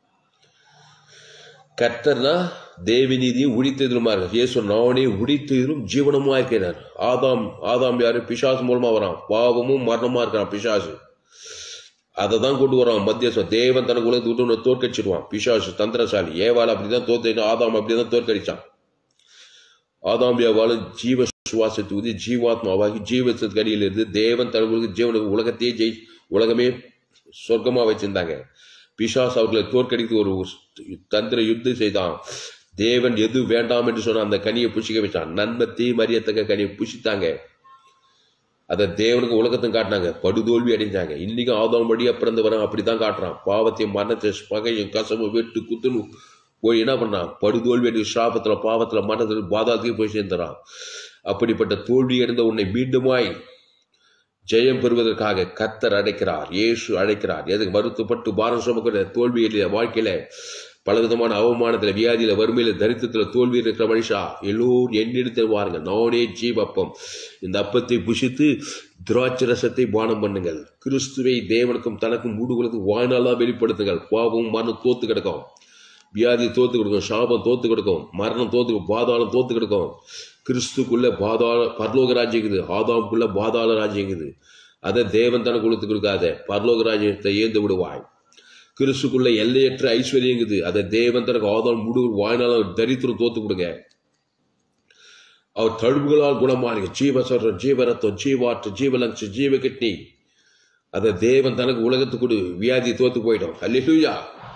கர்த்தர்னா தேவி நீதியும் உடித்ததிலுமா இருக்கு இயேசு நானே உடித்ததிலும் ஜீவனமா இருக்கிறார் ஆதாம் ஆதாம் யாரு பிசாசு மூலமா வரான் பாவமும் மரணமா இருக்கிறான் பிசாசு அதை தான் கொண்டு வரான் மத்தியஸ்தம் தேவன் தனக்கு உலகத்தை விட்டு உன்னை தோற்கடிச்சிடுவான் பிசாசு தந்திரசாலி ஏவாள் அப்படிதான் தோத்து ஆதாம் அப்படிதான் தோற்கடிச்சான் ஆதாம் ஏவாளும் ஜீவ சுவாசத்தை ஊதி ஜீவாத்மாவாகி ஜீவத்துக்கு அடியில் இருந்து தேவன் தனக்கு ஜீவனுக்கு உலகத்தையே ஜெயி உலகமே சொர்க்கமா வச்சிருந்தாங்க பிசாஸ் அவர்களை தோற்கடித்து ஒரு தந்திர யுத்தம் செய்தான் தேவன் எது வேண்டாம் என்று சொன்ன அந்த கனியை புசிக்க வச்சான் நன்மை தீ மரியத்தக்க கனியை புசித்தாங்க அதை தேவனுக்கு உலகத்தையும் காட்டினாங்க படுதோல்வி அடைஞ்சாங்க இன்னைக்கும் ஆதாம் வழியா பிறந்தவரன் அப்படித்தான் காட்டுறான் பாவத்தையும் மரணத்தை பகையும் கசமும் வெட்டு குத்துன்னு போய் என்ன பண்ணான் படுதோல்வி அடைஞ்சு சாபத்துல பாவத்துல மரணத்துல பாதாத்தையும் போய் சேர்ந்துறான் அப்படிப்பட்ட தோல்வி அடைந்த உன்னை மீண்டுமாய் ஜெயம் பெறுவதற்காக கத்தர் அழைக்கிறார் இயேசு அழைக்கிறார் எதுக்கு வருத்தப்பட்டு பாரம் சுமக்கிற தோல்வியில வாழ்க்கையில பலவிதமான அவமானத்துல வியாதியில வறுமையில தரித்திரத்துல தோல்வி இருக்கிற மனுஷா எல்லோரும் என்னிடத்தில் வாருங்க நானே ஜீவப்பம் இந்த அப்பத்தை புஷித்து திராட்சை ரசத்தை பானம் பண்ணுங்கள் கிறிஸ்துவை தேவனுக்கும் தனக்கும் மூடுகளுக்கும் வாழ்நாளா வெளிப்படுத்துங்கள் பாவம் மரணம் தோத்து கிடக்கும் வியாதி தோத்து கொடுக்கும் சாபம் தோத்து கொடுக்கும் மரணம் தோத்து பாதாளம் தோத்து கொடுக்கும் கிறிஸ்துக்குள்ள பாதாள பரலோக ராஜ்யம் இருக்குது ஆதாமுக்குள்ள பாதாள ராஜ்யம் இருக்குது அதை தேவன் தனக்கு கொடுத்து கொடுக்காத பரலோக ராஜ்யத்தை ஏந்து விடுவாய் கிறிஸ்துக்குள்ள எல்லையற்ற ஐஸ்வர்யம் இருக்குது அதை தேவன் தனக்கு ஆதாம் முடு வாழ்நாள் தரித்திரம் தோத்து கொடுங்க அவர் தழுவுகளால் குணமானீங்க ஜீவசரம் ஜீவரத்தம் ஜீவாற்று ஜீவலங்கு ஜீவ கிட்னி அதை தேவன் தனக்கு உலகத்துக்கு கொடு வியாதி தோத்து போயிடும் அல்லா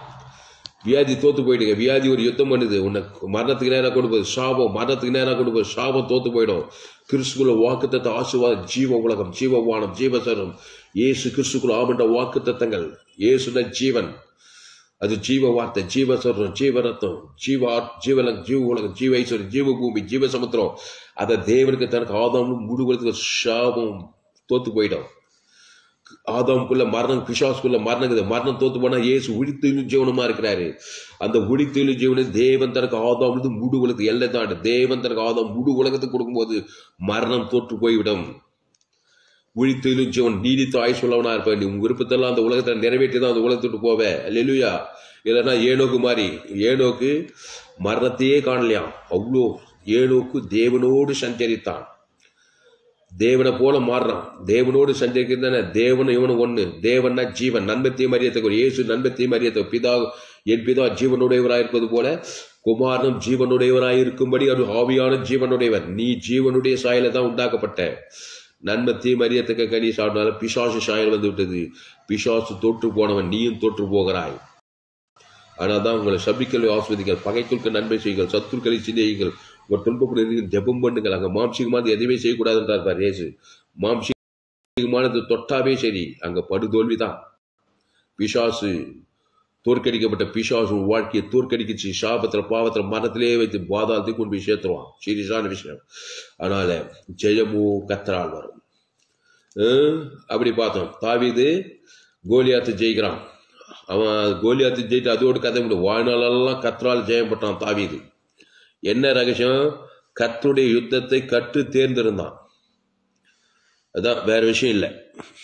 வியாதி தோத்து போயிடுங்க வியாதி ஒரு யுத்தம் பண்ணுது உன்னை மரணத்துக்கு நேராக கொண்டு போகுது சாபம் மரணத்துக்கு நேராக கொண்டு போகுது சாபம் தோத்து போயிடும் கிறிஸ்துக்குள்ள வாக்குத்தத்த ஆசீர்வாதம் ஜீவ உலகம் ஜீவவானம் ஜீவசரம் இயேசு கிறிஸ்துக்குள்ள ஆமண்ட வாக்குத்தத்தங்கள் இயேசுன ஜீவன் அது ஜீவ வார்த்தை ஜீவ சொல்றம் ஜீவ ரத்தம் ஜீவ ஜீவலம் ஜீவ உலகம் ஜீவ ஐஸ்வர்யம் ஜீவ பூமி ஜீவ சமுத்திரம் அதை தேவனுக்கு தனக்கு ஆதாமும் முடிவுகளுக்கு சாபம் தோத்து போயிடும் ஆதாமுக்குள்ள மரணம் பிசாசுக்குள்ள மரணம் இருக்குது மரணம் தோத்து போனா இயேசு உழித்தொழிலும் ஜீவனமா இருக்கிறாரு அந்த உழித்தொழிலும் ஜீவனை தேவன் தனக்கு ஆதாம் முடு உலகத்துக்கு எல்லை தாண்டு தேவன் தனக்கு ஆதாம் முடு உலகத்துக்கு கொடுக்கும்போது மரணம் தோற்று போய்விடும் உழித்தொழிலும் ஜீவன் நீடித்து ஆயுஸ் உள்ளவனா இருப்ப நீ உன் விருப்பத்தெல்லாம் அந்த உலகத்தை நிறைவேற்றி தான் அந்த உலகத்துட்டு போவே லெலுயா இல்லைன்னா ஏனோக்கு மாதிரி ஏனோக்கு மரணத்தையே காணலையாம் அவ்வளோ ஏனோக்கு தேவனோடு சஞ்சரித்தான் தேவனை போல மாறுறான் தேவனோடு சஞ்சரிக்கிறது தேவனும் இவனும் ஒண்ணு தேவன்னா ஜீவன் நன்மத்தையும் அறியத்தக்க இயேசு நன்மத்தையும் அறியத்த பிதா என் பிதா ஜீவனுடையவராயிருப்பது போல குமாரனும் ஜீவனுடையவராயிருக்கும்படி அது ஆவியான ஜீவனுடையவர் நீ ஜீவனுடைய சாயல தான் உண்டாக்கப்பட்ட நன்மத்தையும் அறியத்தக்க கனி சாப்பிட்டாலும் பிசாசு சாயல் வந்து விட்டது பிசாசு தோற்று போனவன் நீயும் தோற்று போகிறாய் ஆனால் தான் உங்களை சபிக்கலை ஆஸ்வதிகள் பகைக்குள்க்கு நன்மை செய்யுங்கள் சத்துருக்களை சிந்தையுங்கள் உங்கள் துன்பப்படுகிறீர்கள் ஜெபம் பண்ணுங்கள் அங்கே மாம்சிகமானது எதுவுமே செய்யக்கூடாதுன்றார் பார் இயேசு மாம்சிகமானது தொட்டாவே சரி அங்கே படுதோல்வி தான் பிசாசு தோற்கடிக்கப்பட்ட பிசாசு உன் வாழ்க்கையை தோற்கடிக்கிச்சு சாபத்தில் பாவத்தில் மரணத்திலே வைத்து பாதாளத்தை கொண்டு போய் சேர்த்துருவான் சீரியஸான விஷயம் அதனால ஜெயமோ கத்தரால் வரும் ஹம், அப்படி பார்த்தோம் தாவீது கோலியாத்து ஜெயிக்கிறான் அவன் கோலியாத்து ஜெயிட்டு அதோடு கதை முடியும் வாழ்நாளெல்லாம் கத்தரால் ஜெயம் பட்டான் தாவீது என்ன ரகசியம் கர்த்தருடைய யுத்தத்தை கற்று தேர்ந்திருந்தான் அதான் வேற விஷயம் இல்லை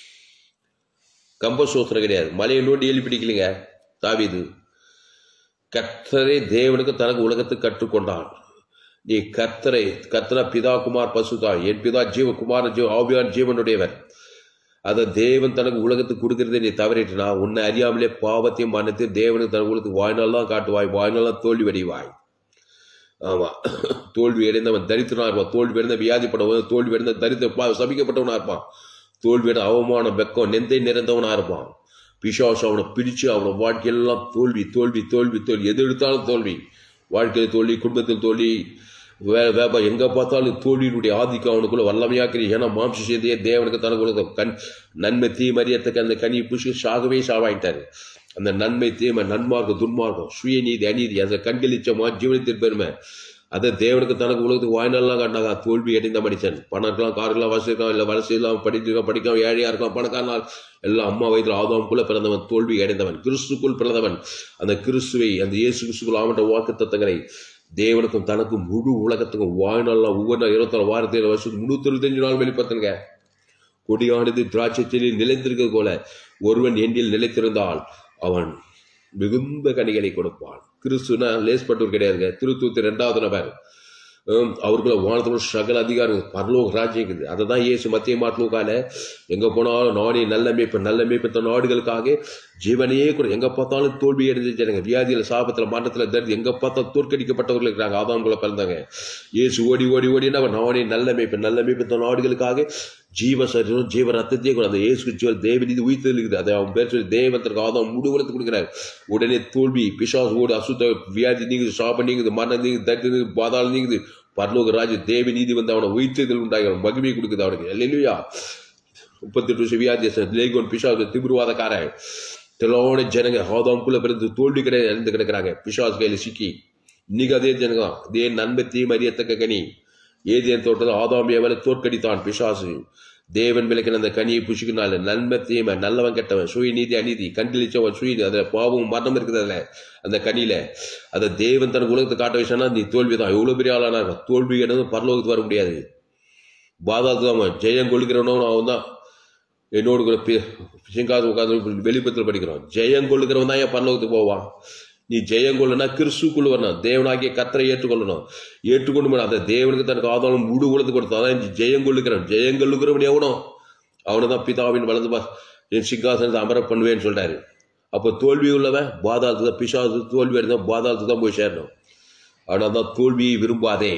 கம்பசூத்திரம் கிடையாது மலையை நோண்டி எழுப்பி பிடிக்கலைங்க தாவீது கர்த்தரை தேவனுக்கு தனக்கு உலகத்துக்கு கற்றுக்கொண்டான் நீ கர்த்தரை கர்த்தரா பிதா குமார் பசுதா என் பிதா ஜீவகுமார் ஜீவ ஆவியான் ஜீவனுடையவர் அதை தேவன் தனக்கு உலகத்துக்கு கொடுக்கறதே நீ தவறிட்டுனா உன்னை அறியாமலே பாவத்தையும் மன்னத்தையும் தேவனுக்கு தனக்கு உலகத்துக்கு வாழ்நாள் தான் காட்டுவாய் வாழ்நாள் தான் தோல்வி அடைவாய் ஆமா தோல்வி அடைந்தவன் தரித்திரனா இருப்பான் தோல்வி அடைந்த வியாதிப்பட்டவன் தோல்வி அடைந்த தரித்திர பா- சபிக்கப்பட்டவனா இருப்பான் தோல்வி அடைந்த அவமானம் வெக்கம் நெந்தை நிறைந்தவனா இருப்பான் பிசாசு அவனை பிடிச்சு அவனை வாழ்க்கையெல்லாம் தோல்வி தோல்வி தோல்வி தோல்வி எது எடுத்தாலும் தோல்வி வாழ்க்கையில் தோல்வி குடும்பத்தில் தோல்வி வே வியாபாரம் எங்கே பார்த்தாலும் தோல்வியினுடைய ஆதிக்கம் அவனுக்குள்ள வல்லமையாக்கிறீ ஏன்னா மாம்ச செய்தியே தேவனுக்கு தனக்கு உலக கண் நன்மை தீமறியத்துக்கு அந்த கனி புஷி சாகவே சாவாயிட்டாரு அந்த நன்மை தீமை நன்மார்க்கம் துன்மார்க்கம் சுயநீதி அநீதி அந்த கண்களிச்சமா ஜீவனத்தின் பெருமை அதை தேவனுக்கு தனக்கு உலகத்துக்கு வாய்நாள்லாம் காட்டினாங்க தோல்வி அடைந்த மனுஷன் பணம் இருக்கலாம் கார் இருக்கலாம் வசதி இருக்கலாம் இல்லை வசதி இல்லாமல் படிச்சிருக்கலாம் படிக்காம ஏழையா இருக்கலாம் பணக்காரனால் எல்லாம் அம்மா வயிற்றுல ஆதாமுக்குள்ள பிறந்தவன் தோல்வி அடைந்தவன் கிறிஸ்துக்குள் பிறந்தவன் அந்த கிறிஸ்துவை அந்த இயேசு கிறிஸ்துக்குள் ஆவண்ட வாக்கு தத்தங்களை தேவனுக்கும் தனக்கும் முழு உலகத்துக்கும் வாழ்நாள்லாம் ஒவ்வொரு நாள் இருபத்தாறு வாரத்தில் வருஷத்துக்கு முன்னூத்தி இருபத்தஞ்சு நாள் வெளிப்படுத்துங்க கொடியானது திராட்சை செடியில் நிலைத்திருக்கிறது போல ஒருவன் எண்ணில் நிலைத்திருந்தால் அவன் மிகுந்த கனிகளை கொடுப்பான் கிறிஸ்துனா லேஸ்பட்டூர் கிடையாதுங்க திருத்தூத்து ரெண்டாவது நபர் ஹம், அவருக்குள்ள வானத்தோட சகல அதிகாரம் பரலோக ராஜ்யம் இருக்குது அதை தான் இயேசு மத்திய மாட்டிலூக்கால எங்க போனாலும் நானே நல்ல மேய்ப்பு நல்ல மேய்ப்பு நாடுகளுக்காக ஜீவனையே கூட எங்க பார்த்தாலும் தோல்வி அடைஞ்சிருக்காங்க வியாதியில சாபத்துல மரணத்துல தருது எங்க பார்த்தாலும் தோற்கடிக்கப்பட்டவர்கள் இருக்கிறாங்க ஆதாம்குள்ள பிறந்தாங்க இயேசு ஓடி ஓடி ஓடினா நானே நல்ல மேய்ப்பு நல்ல மேய்ப்பு நாடுகளுக்காக ஜீவ சரீரம் ஜீவ ரத்தத்தையே கூட அந்த இயேசு ஜீவன் தேவநீதி உயிர்த்து இருக்குது அதை அவன் பேர் சொல்லி தேவத்திற்கு ஆதாம் முடுவலத்து கொடுக்குறாரு உடனே தோல்வி பிசாசு ஓடு அசுத்த வியாதி நீங்குது சாபம் நீங்குது மரணம் நீங்குது தட்டு நீங்குது பாதாளம் நீங்குது பரலோக ராஜ தேவி நீதி வந்து அவனை உயிர்த்ததில் உண்டாகி அவன் மகிமை கொடுக்குது அவனுக்கு இல்லையா முப்பத்தெட்டு சிவியாதி லேகோன் பிசாசு திமிருவாதக்காரன் திலோன ஜனங்க ஹோதாம்குள்ள பிறந்து தோல்வி கிடையாது இழந்து கிடக்குறாங்க பிசாஸ் கையில சிக்கி இன்னைக்கு அதே ஜனங்க தான் இதே நன்மத்தையும் அறியத்தக்க கனி ஏதேன் தோட்டத்தில் ஆதாமியாவில் தோற்கடித்தான் பிசாசு தேவன் விளக்கின அந்த கனியை புஷிக்கினால நன்மை தீமை நல்லவன் கெட்டவன் சுய நீதி அநீதி கண்டிலிச்சவன் சுய அதுல பாவம் மரணம் இருக்குது அதுல அந்த கனியில அதை தேவன் தனக்கு உலகத்தை காட்ட வச்சானா நீ தோல்வி தான் எவ்வளவு பெரிய ஆளானா இருக்கான். தோல்வி என்னது பரலோகத்துக்கு வர முடியாது பாதாளத்துக்கு அவன் ஜெயம் கொள்கிறவனும் அவன் தான் என்னோடு கூட பே- சிங்காசம் உட்காந்து வெளிப்பத்தில் படிக்கிறோம் ஜெயம் கொள்ளுகிறவன் தான் ஏன் பரலோகத்துக்கு போவான் நீ ஜெயம் கொள்ளுனா கிறிஸ்துக்குள்ள வரணும் தேவனாகிய கத்தரை ஏற்றுக்கொள்ளணும் ஏற்றுக்கொண்டு போனா அந்த தேவனுக்கு தனக்கு ஆதாரம் முழு உலகத்து கொடுத்தா அதான் ஜெயம் கொள்ளுகிறவன் ஜெயம் கொள்ளுகிறவன் எவனோ அவனை தான் பிதாவின் வலது பா என் சிங்காசனத்தை அமர பண்ணுவேன்னு சொல்றாரு அப்போ தோல்வி உள்ளவன் பாதாளத்து தான் பிசாசு தோல்வி அடைந்தா பாதாளத்துக்கு தான் போய் சேரணும் ஆனால் தான் தோல்வியை விரும்பாதே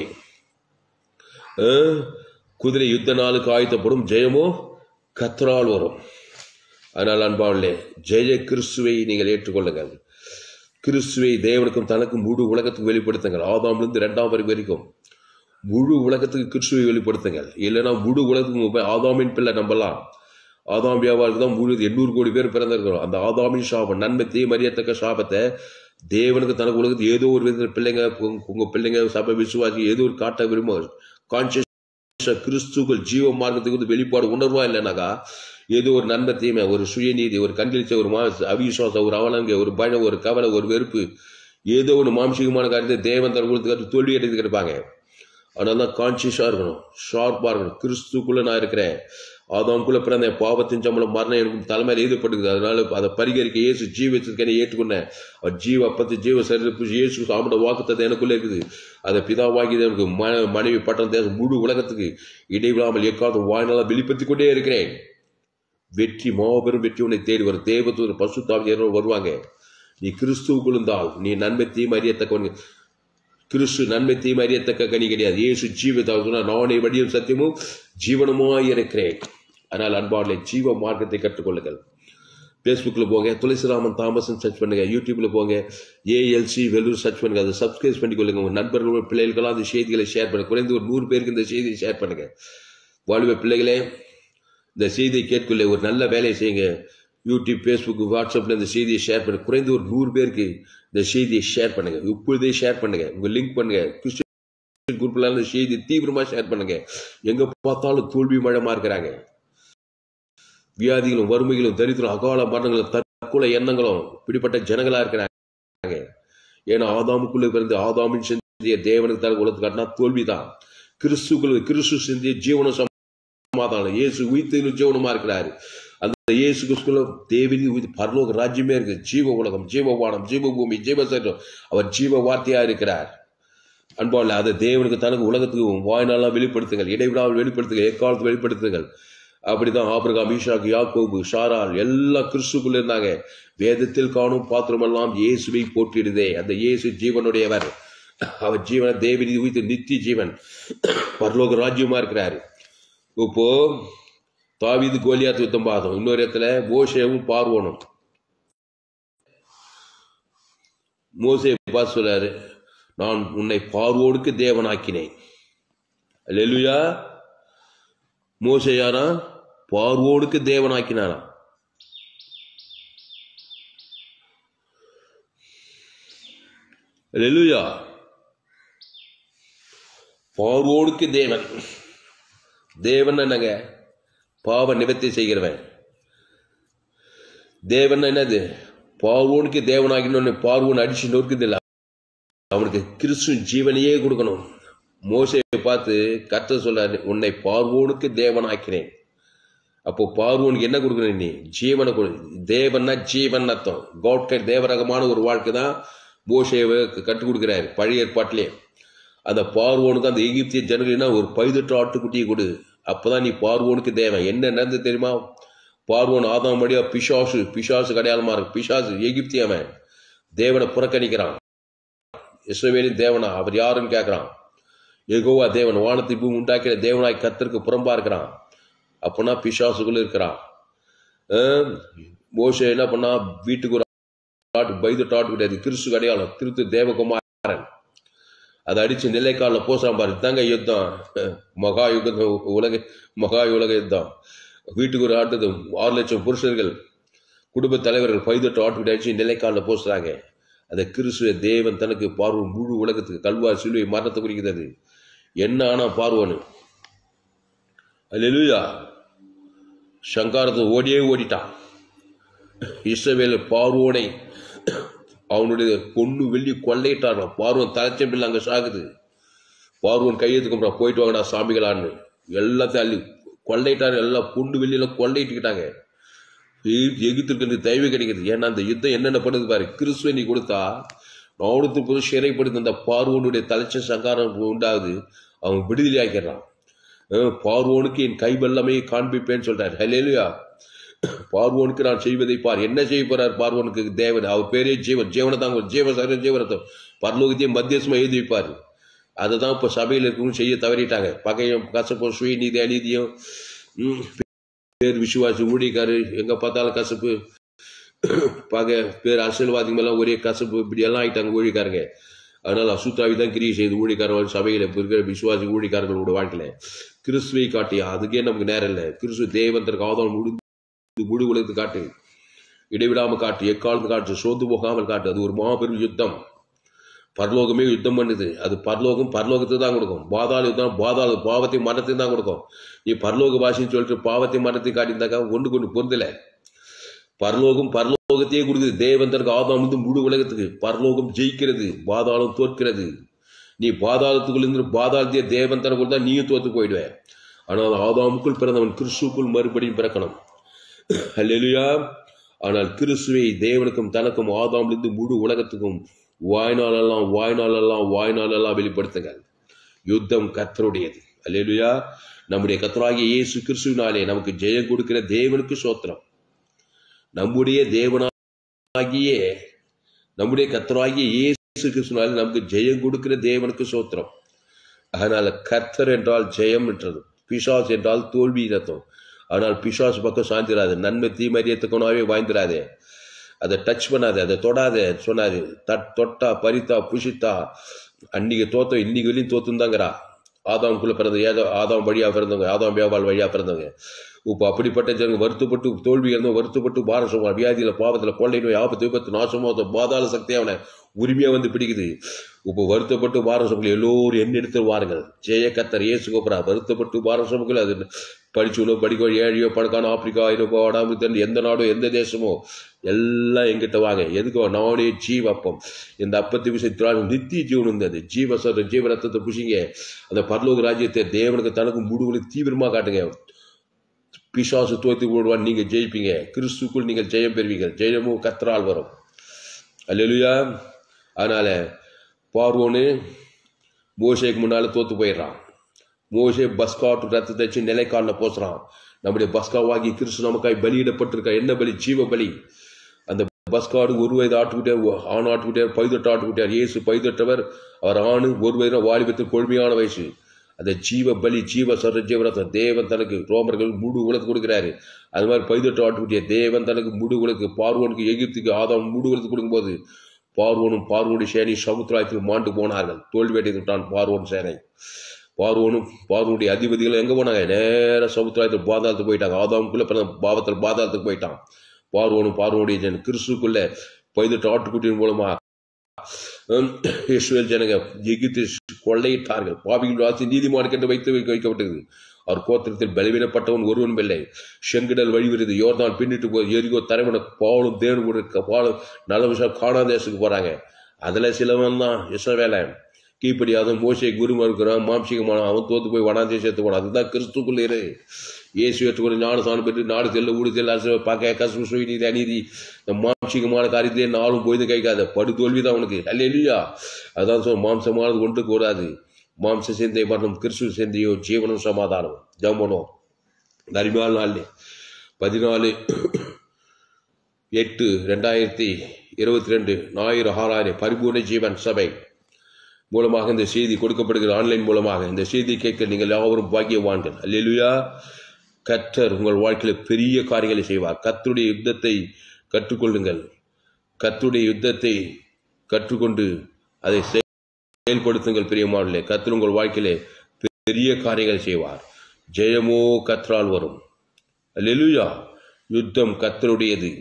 ஆ? குதிரை யுத்த நாளுக்கு ஆயத்தப்படும் ஜெயமோ கத்தரால் வரும் அதனால் அன்பாவிலே ஜெய கிறிஸ்துவை நீங்கள் ஏற்றுக்கொள்ளுங்கள் கிறிஸ்துவை தேவனுக்கும் தனக்கும் முழு உலகத்துக்கு வெளிப்படுத்துங்கள் ஆதாமிலிருந்து இரண்டாம் வரை வரைக்கும் முழு உலகத்துக்கு கிறிஸ்துவை வெளிப்படுத்துங்கள் இல்லைன்னா முழு உலகத்துக்கு உப- ஆதாமின் பிள்ளை நம்பலாம் ஆதாம் வியாபாரத்துக்கு தான் முழு எண்ணூறு கோடி பேர் பிறந்திருக்கிறோம் அந்த ஆதாமின் சாபம் நன்மை தீமறியத்தக்க சாபத்தை தேவனுக்கு தனக்கு உலகத்து ஏதோ ஒரு விதத்தில் பிள்ளைங்க உங்க- உங்க பிள்ளைங்க சபை விசுவாசி ஏதோ ஒரு காட்ட விரும்ப கான்சியஸ் கிறிஸ்துக்கள் ஜீவ மார்க்கத்துக்கு வந்து வெளிப்பாடு உணர்வா இல்லைனாக்கா ஏதோ ஒரு நன்மை தீமை ஒரு சுயநீதி ஒரு கண்டிலிச்ச ஒரு மா அவிசுவாசம் ஒரு அவலங்க ஒரு பயம் ஒரு கவலை ஒரு வெறுப்பு ஏதோ ஒரு மாம்சீகமான காரியத்தை தேவன் தன் கொடுத்து தோல்வி அடைந்து கிடப்பாங்க அதனால தான் கான்சியஸாக இருக்கணும் ஷார்ப்பாக இருக்கணும் கிறிஸ்துக்குள்ளே நான் இருக்கிறேன் ஆதாம்குள்ளே பிறந்த என் பாவத்தின் சம்பளம் மரணம் எனக்கு தலைமையில் எழுதப்பட்டுக்குது அதனால அதை பரிகரிக்க இயேசு ஜீவிச்சதுக்கு ஏற்றுக்கொண்டேன் அவர் ஜீவ அப்பத்து ஜீவ சரீரப்பு இயேசு சாப்பிட வாக்குத்தத்தை எனக்குள்ளே இருக்குது அதை பிதாவாகி எனக்கு ம மனைவி பட்டம் தேசம் முழு உலகத்துக்கு இடைவிடாமல் எக்காலத்தும் வாழ்நாளாக வெளிப்படுத்தி கொண்டே இருக்கிறேன் வெற்றி மாபெரும் வெற்றி உன்னை தேடி வரும் தேவத்தூர் பசுத்தாவி வருவாங்க நீ கிறிஸ்துவுக்குள் இருந்தால் நீ நன்மை தீமை அறியத்தக்கவன் கிறிஸ்து நன்மை தீமை அறியத்தக்க கனி கிடையாது இயேசு ஜீவிதாக சொன்னார் நானே வடியும் சத்தியமும் ஜீவனமாய் இருக்கிறேன் ஆனால் அன்பாளை ஜீவ மார்க்கத்தை கற்றுக்கொள்ளுங்கள் ஃபேஸ்புக்கில் போங்க துளசிராமன் தாமசன் சர்ச் பண்ணுங்க யூடியூப்ல போங்க ஏஎல்சி வெல்லூர் சர்ச் பண்ணுங்க அதை சப்ஸ்கிரைப் பண்ணிக்கொள்ளுங்க உங்க நண்பர்கள் பிள்ளைகளுக்கெல்லாம் அந்த செய்திகளை ஷேர் பண்ணுங்க குறைந்து ஒரு நூறு பேருக்கு இந்த செய்தியை ஷேர் பண்ணுங்க வாழ்வ பிள்ளைகளே இந்த செய்தியை கேட்கல ஒரு நல்ல வேலையை செய்யுங்க யூடியூப் ஃபேஸ்புக் வாட்ஸ்அப்பில் இந்த செய்தியை ஷேர் பண்ணுங்க குறைந்து ஒரு நூறு பேருக்கு இந்த செய்தியை ஷேர் பண்ணுங்க இப்பொழுதே ஷேர் பண்ணுங்க உங்க லிங்க் பண்ணுங்க கிறிஸ்டியன் குரூப்ல இந்த செய்தியை தீவிரமா ஷேர் பண்ணுங்க எங்க பார்த்தாலும் தோல்வி மழமா இருக்கிறாங்க வியாதிகளும் வறுமைகளும் தரித்திரம் அகால மரணங்களும் தற்கொலை எண்ணங்களும் இப்படிப்பட்ட ஜனங்களா இருக்கிறாங்க ஏன்னா ஆதாமுக்குள்ள பிறந்து ஆதாமின் சிந்திய தேவனுக்கு தர உலகத்து காட்டினா தோல்விதான் கிறிஸ்துக்குள்ள கிறிஸ்து சிந்திய ஜீவன சமாதானம் இயேசு உயிர்த்தெழும் ஜீவனமா இருக்கிறாரு அந்த இயேசு கிறிஸ்துக்குள்ள தேவினி உயிர் பரலோக ராஜ்யமே இருக்கு ஜீவ உலகம் ஜீவ வானம் ஜீவ பூமி ஜீவ சட்டம் அவர் ஜீவ வார்த்தையா இருக்கிறார் அன்பாவில் அதை தேவனுக்கு தனக்கு உலகத்துக்கு வாய்நாளாக வெளிப்படுத்துங்கள் இடைவிடாமல் வெளிப்படுத்துங்கள் எக்காலத்து வெளிப்படுத்துங்கள் அப்படிதான் ஆபிரகாம் ஈஷாக்கு யாக்கோபு ஷாரால் எல்லா கிறிஸ்துக்குள்ள இருந்தாங்க வேதத்தில் காணும் பாத்திரமெல்லாம் இயேசுவை போற்றிடுதே அந்த இயேசு ஜீவனுடையவர் அவர் ஜீவன தேவனி உயிர்த்த நித்திய ஜீவன் பரலோக ராஜ்யமா இருக்கிறாரு இப்போ தாவீது கோலியாத்து யுத்தம் பார்த்தோம் இன்னொரு இடத்துல மோசேவும் பார்வோனும் மோசே பார்த்து சொல்றாரு நான் உன்னை பார்வோனுக்கு தேவனாக்கினேன் அல்லேலூயா மோசே யாரா பார்வோனுக்கு தேவனாக்கினாரா அல்லேலூயா பார்வோனுக்கு தேவன் தேவன் என்னங்க பாவ நிவர்த்தி செய்கிறவன் தேவன் என்னது பார்வோனுக்கு தேவனாகினு பார்வோன் அடிச்சு நொறுக்குது இல்லை அவனுக்கு கிறிஸ்து ஜீவனையே கொடுக்கணும் மோசையை பார்த்து கத்த சொல்றாரு உன்னை பார்வோனுக்கு தேவனாக்கினேன் அப்போ பார்வோனுக்கு என்ன கொடுக்கணும் நீ ஜீவனை கொடு தேவன்னா ஜீவன் அர்த்தம் காட்கை தேவரகமான ஒரு வாழ்க்கை தான் மோசேவை கற்றுக் கொடுக்கிறாரு பழைய ஏற்பாட்டிலே அந்த பார்வோனுக்கு அந்த எகிப்திய ஜனங்களினா ஒரு பதினெட்டு ஆட்டுக்குட்டியை கொடு அப்பதான் நீ பார்வோனுக்கு தேவன் என்ன நடந்தது தெரியுமா பார்வோன் ஆதாம் மடியா பிசாசு பிசாசு அடையாளமா இருக்கு பிசாசு எகிப்தியவன் தேவனை புறக்கணிக்கிறான் இஸ்ரவேலின் தேவனா அவர் யாருன்னு கேட்கிறான் எகோவா தேவன் வானத்தை பூமி உண்டாக்கிற தேவனாய் கத்திற்கு புறம்பா இருக்கிறான் அப்பனா பிசாசுக்குள்ள இருக்கிறான் ஆஹ் மோசே என்ன பண்ணா வீட்டுக்கு ஒரு ஆட்டு பைது ஆட்டு கிடையாது கிறிஸ்து அடையாளம் திருத்து தேவகுமாரன் அதை அடிச்சு நிலைக்காலில் போசாம பாரு தாங்க யுத்தம் மகா யுகம் உலக மகா உலக யுத்தம் வீட்டுக்கு ஒரு ஆட்டது ஆறு லட்சம் புருஷர்கள் குடும்ப தலைவர்கள் பைதொட்டு ஆட்டுக்கிட்ட அடிச்சு நிலைக்காலில் போசுறாங்க அந்த கிறிஸ்துவ தேவன் தனக்கு பார்வன் முழு உலகத்துக்கு கல்வார் சிலுவை மரணத்தை குறிக்கிறது என்ன ஆனா பார்வனு அல்லேலூயா சங்காரத்தை ஓடியே ஓடிட்டான் இஸ்ரவேல் பார்வோனை அவனுடைய பொண்ணு வெள்ளி கொள்ளையிட்டான் பார்வன் தலைச்சம்பில் அங்கே சாகுது பார்வன் கையெழுத்துக்கு போயிட்டு வாங்கடா சாமிகளான்னு எல்லாத்தையும் அள்ளி கொள்ளையிட்டாரு எல்லாம் பொண்ணு வெளியில கொள்ளையிட்டுக்கிட்டாங்க எகித்திருக்கிறது தயவு கிடைக்குது ஏன்னா அந்த யுத்தம் என்னென்ன பண்ணுது பாரு கிறிஸ்துவ நீ கொடுத்தா நானூத்தி புது சிறைப்படுத்த அந்த பார்வோனுடைய தலைச்ச சங்காரம் உண்டாகுது அவன் விடுதலை ஆக்கிடுறான் அஹ் பார்வோனுக்கு என் கைவல்லமே காண்பிப்பேன்னு சொல்றாரு ஹலேலுயா பார்வோனுக்கு நான் செய்வதை பார் என்ன செய்ய போறார் பார்வோனுக்கு தேவன் அவர் பேரே ஜீவன் ஜீவனை தாங்க ஜீவ சர ஜீவனத்தம் பரலோகத்தையும் மத்தியசமா எழுதி வைப்பார் அதை தான் இப்போ சபையில் இருக்கவங்க செய்ய தவறிட்டாங்க பகையும் கசப்பும் சுயநீதி அநீதியும் ம், பேர் விசுவாசி ஊழியக்காரு எங்க பார்த்தாலும் கசப்பு பகை பேர் அரசியல்வாதி மேலாம் ஒரே கசப்பு இப்படி எல்லாம் ஆயிட்டாங்க ஊழியக்காரங்க அதனால அசுத்தாவி தான் கிரியை செய்து ஊழியக்காரர்கள் சபையில் இப்போ இருக்கிற விசுவாசி ஊழியக்காரர்களோட வாழ்க்கையில கிறிஸ்துவை காட்டி அதுக்கே நமக்கு நேரம் இல்லை கிறிஸ்துவ தேவன் ஆதம் முடிந்து முழு உலகத்து காட்டு இடைவிடாம காட்டு எக்காலத்து காட்டு சோர்ந்து போகாமல் காட்டு அது ஒரு மாபெரும் யுத்தம் பரலோகமே யுத்தம் பண்ணுது அது பரலோகம் பரலோகத்தை தான் கொடுக்கும் பாதாள யுத்தம் பாதாள பாவத்தை மரணத்தையும் தான் கொடுக்கும் நீ பரலோக பாஷைன்னு சொல்லிட்டு பாவத்தை மரணத்தை காட்டியிருந்தாக்கா ஒன்று கொண்டு பொருந்தல பரலோகம் பரலோகத்தையே கொடுக்குது தேவன் தனக்கு ஆதாம் வந்து முழு உலகத்துக்கு பரலோகம் ஜெயிக்கிறது பாதாளம் தோற்கிறது நீ பாதாளத்துக்குள்ள இருந்து பாதாளத்தையே தேவன் தனக்கு கொடுத்தா நீயும் தோத்து போயிடுவேன் ஆனால் ஆதாமுக்குள் பிறந்தவன் கிறிஸ்துக்குள் மறுபடியும் பிறக்கணும் அல்லேலூயா ஆனால் கிறிஸ்துவை தேவனுக்கும் தனக்கும் ஆதாமிலிருந்து முழு உலகத்துக்கும் வாய்நாளெல்லாம் வாய்நாளெல்லாம் வாய்நாளெல்லாம் வெளிப்படுத்துங்கள் யுத்தம் கத்தருடையது அல்லேலூயா நம்முடைய கத்தராகிய இயேசு கிறிஸ்துவினாலே நமக்கு ஜெயம் கொடுக்கிற தேவனுக்கு சோத்திரம் நம்முடைய தேவனாகிய நம்முடைய கத்தராகிய இயேசு கிறிஸ்துவினாலே நமக்கு ஜெயம் கொடுக்கிற தேவனுக்கு சோத்திரம் அதனால கர்த்தர் என்றால் ஜெயம் என்றது பிசாஸ் என்றால் தோல்வி ரத்தம் ஆனால் பிசாஸ் பக்கம் சாய்ந்திராது நன்மை தீமரியத்துக்குனாவே வாய்ந்திராதே அதை டச் பண்ணாத அதை தொடாத சொன்னாரு தட் தொட்டா பறித்தா புஷித்தா அன்னைக்கு தோத்தம் இன்னைக்கு வரையும் தோத்துந்தாங்கிறா ஆதாம்குள்ள பிறந்த ஏதோ ஆதாம் வழியா பிறந்தவங்க ஆதாம் வியாபால் வழியா பிறந்தவங்க இப்போ அப்படிப்பட்ட ஜனங்க வருத்தப்பட்டு தோல்வி இருந்தோம் வருத்தப்பட்டு பாரசம் வியாதியில பாவத்துல கொள்ளை நோய் ஆபத்து விபத்து நாசமோ அந்த பாதாள சக்தி அவனை உரிமையா வந்து பிடிக்குது இப்போ வருத்தப்பட்டு பாரசங்கள் எல்லோரும் என்ன எடுத்து வாருங்கள் ஜெய கத்தர் ஏசு கோபுரா வருத்தப்பட்டு பாரசமுகள் அது படிச்சுனோ படிக்கோ ஏழையோ பணக்கான ஆப்பிரிக்கா ஐரோப்பா வடாமித்தன் எந்த நாடோ எந்த தேசமோ எல்லாம் எங்கிட்ட வாங்க எதுக்கு நானே ஜீவப்பம் இந்த அப்பத்தை விஷயத்தினால் நித்திய ஜீவன் இருந்தது ஜீவ சொல்ற ஜீவ ரத்தத்தை புஷிங்க அந்த பரலோக ராஜ்யத்தை தேவனுக்கு தனக்கு முடுகளை தீவிரமா காட்டுங்க பிசாசு தோத்து போடுவான் நீங்க ஜெயிப்பீங்க கிறிஸ்துக்குள் நீங்கள் ஜெயம் பெறுவீங்க ஜெயமும் கத்தரால் வரும் அல்லேலூயா அதனால பார்வோனு மோசேக்கு முன்னால தோத்து போயிடுறான் மோசே பஸ்காட்டு ரத்தத்தை வச்சு நிலைக்காலில் போசுறான் நம்முடைய பஸ்காவாகி கிறிஸ்து நமக்காய் பலியிடப்பட்டிருக்க என்ன பலி ஜீவ பலி அந்த பஸ்காடு ஒரு வயது ஆட்டுக்கிட்டார் ஆண் ஆட்டுக்கிட்டார் பைதொட்டு ஆட்டுக்கிட்டார் இயேசு பைதொட்டவர் அவர் ஆணு ஒரு வயது வாலிபத்தில் கொழுமையான வயசு அந்த ஜீவ பலி ஜீவ சர ஜீவரத்தம் தேவன் தனக்கு ரோமர்கள் முழு உலகத்து கொடுக்குறாரு அது மாதிரி பைதொட்டு ஆட்டுக்குட்டிய தேவன் தனக்கு முழு உலகு பார்வோனுக்கு எகிப்துக்கு ஆதாம் முழு உலகத்து கொடுக்கும்போது பார்வோனும் பார்வோனுடைய சேனை சமுத்திராயத்தில் மாண்டு போனார்கள் தோல்வியடை விட்டான் பார்வோன் சேனை பார்வோனும் பார்வனுடைய அதிபதிகள் எங்க போனாங்க நேர சமுத்திராயத்தில் பாதாளத்துக்கு போயிட்டாங்க ஆதாமுக்குள்ள பிறந்த பாவத்தில் பாதாளத்துக்கு போயிட்டான் பார்வோனும் பார்வனுடைய ஜன கிறிஸ்துக்குள்ள பைதட்டு ஆட்டுக்குட்டியின் மூலமா ஹம், இஸ்ரவேல் ஜனங்க எகிப்து கொள்ளையிட்டார்கள் பாவிகள் வாசி நீதிமான் கண்டு வைத்து வைக்க வைக்கப்பட்டது அவர் கோத்திரத்தில் பலவீனப்பட்டவன் ஒருவன் இல்லை செங்கடல் வழிவிருது யோர்தான் பின்னிட்டு போய் எரிகோ தரைமன பாலும் தேனு கொடுக்க பாலும் நல்ல விஷயம் காணாதேசுக்கு போறாங்க அதுல சிலவன் தான் இஸ்ரவேலை கீழ்ப்படியாத மோசை குருமா இருக்கிறான் மாம்சிகமான அவன் தோத்து போய் வனாந்தேசத்து போனான் அதுதான் கிறிஸ்துக்குள்ள இரு இயேசு ஏற்றுக்கொண்டு ஞான சாணம் பெற்று நாடு செல்ல ஊடு செல்ல அரசு பார்க்க கஷ்டம் சுய நீதி அநீதி இந்த மாம்சிகமான காரியத்திலே நாளும் போய்து கைக்காத படு தோல்வி தான் உனக்கு அல்ல இல்லையா அதான் சொல் மாம்சமானது ஒன்று கூடாது மாம்ச சிந்தை மரணம் கிறிஸ்து சிந்தையோ ஜீவனம் சமாதானம் ஜம்பனோ இந்த அருமையான நாள் பதினாலு எட்டு ரெண்டாயிரத்தி இருபத்தி ரெண்டு ஞாயிறு ஆறாயிரம் பரிபூர்ண ஜீவன் சபை மூலமாக இந்த செய்தி கொடுக்கப்படுகிற ஆன்லைன் மூலமாக இந்த செய்தி கேட்க நீங்கள் யாவரும் பாக்கியவான்கள் அல்லேலூயா கர்த்தர் உங்கள் வாழ்க்கையில் பெரிய காரியங்களை செய்வார் கர்த்தருடைய யுத்தத்தை கற்றுக்கொள்ளுங்கள் கர்த்தருடைய யுத்தத்தை கற்றுக்கொண்டு அதை செய் செயல்படுத்துங்கள் பிரியமானே கர்த்தர் உங்கள் வாழ்க்கையிலே பெரிய காரியங்கள் செய்வார் ஜெயமோ கத்ரால் வரும் அல்லேலூயா யுத்தம் கத்தருடையது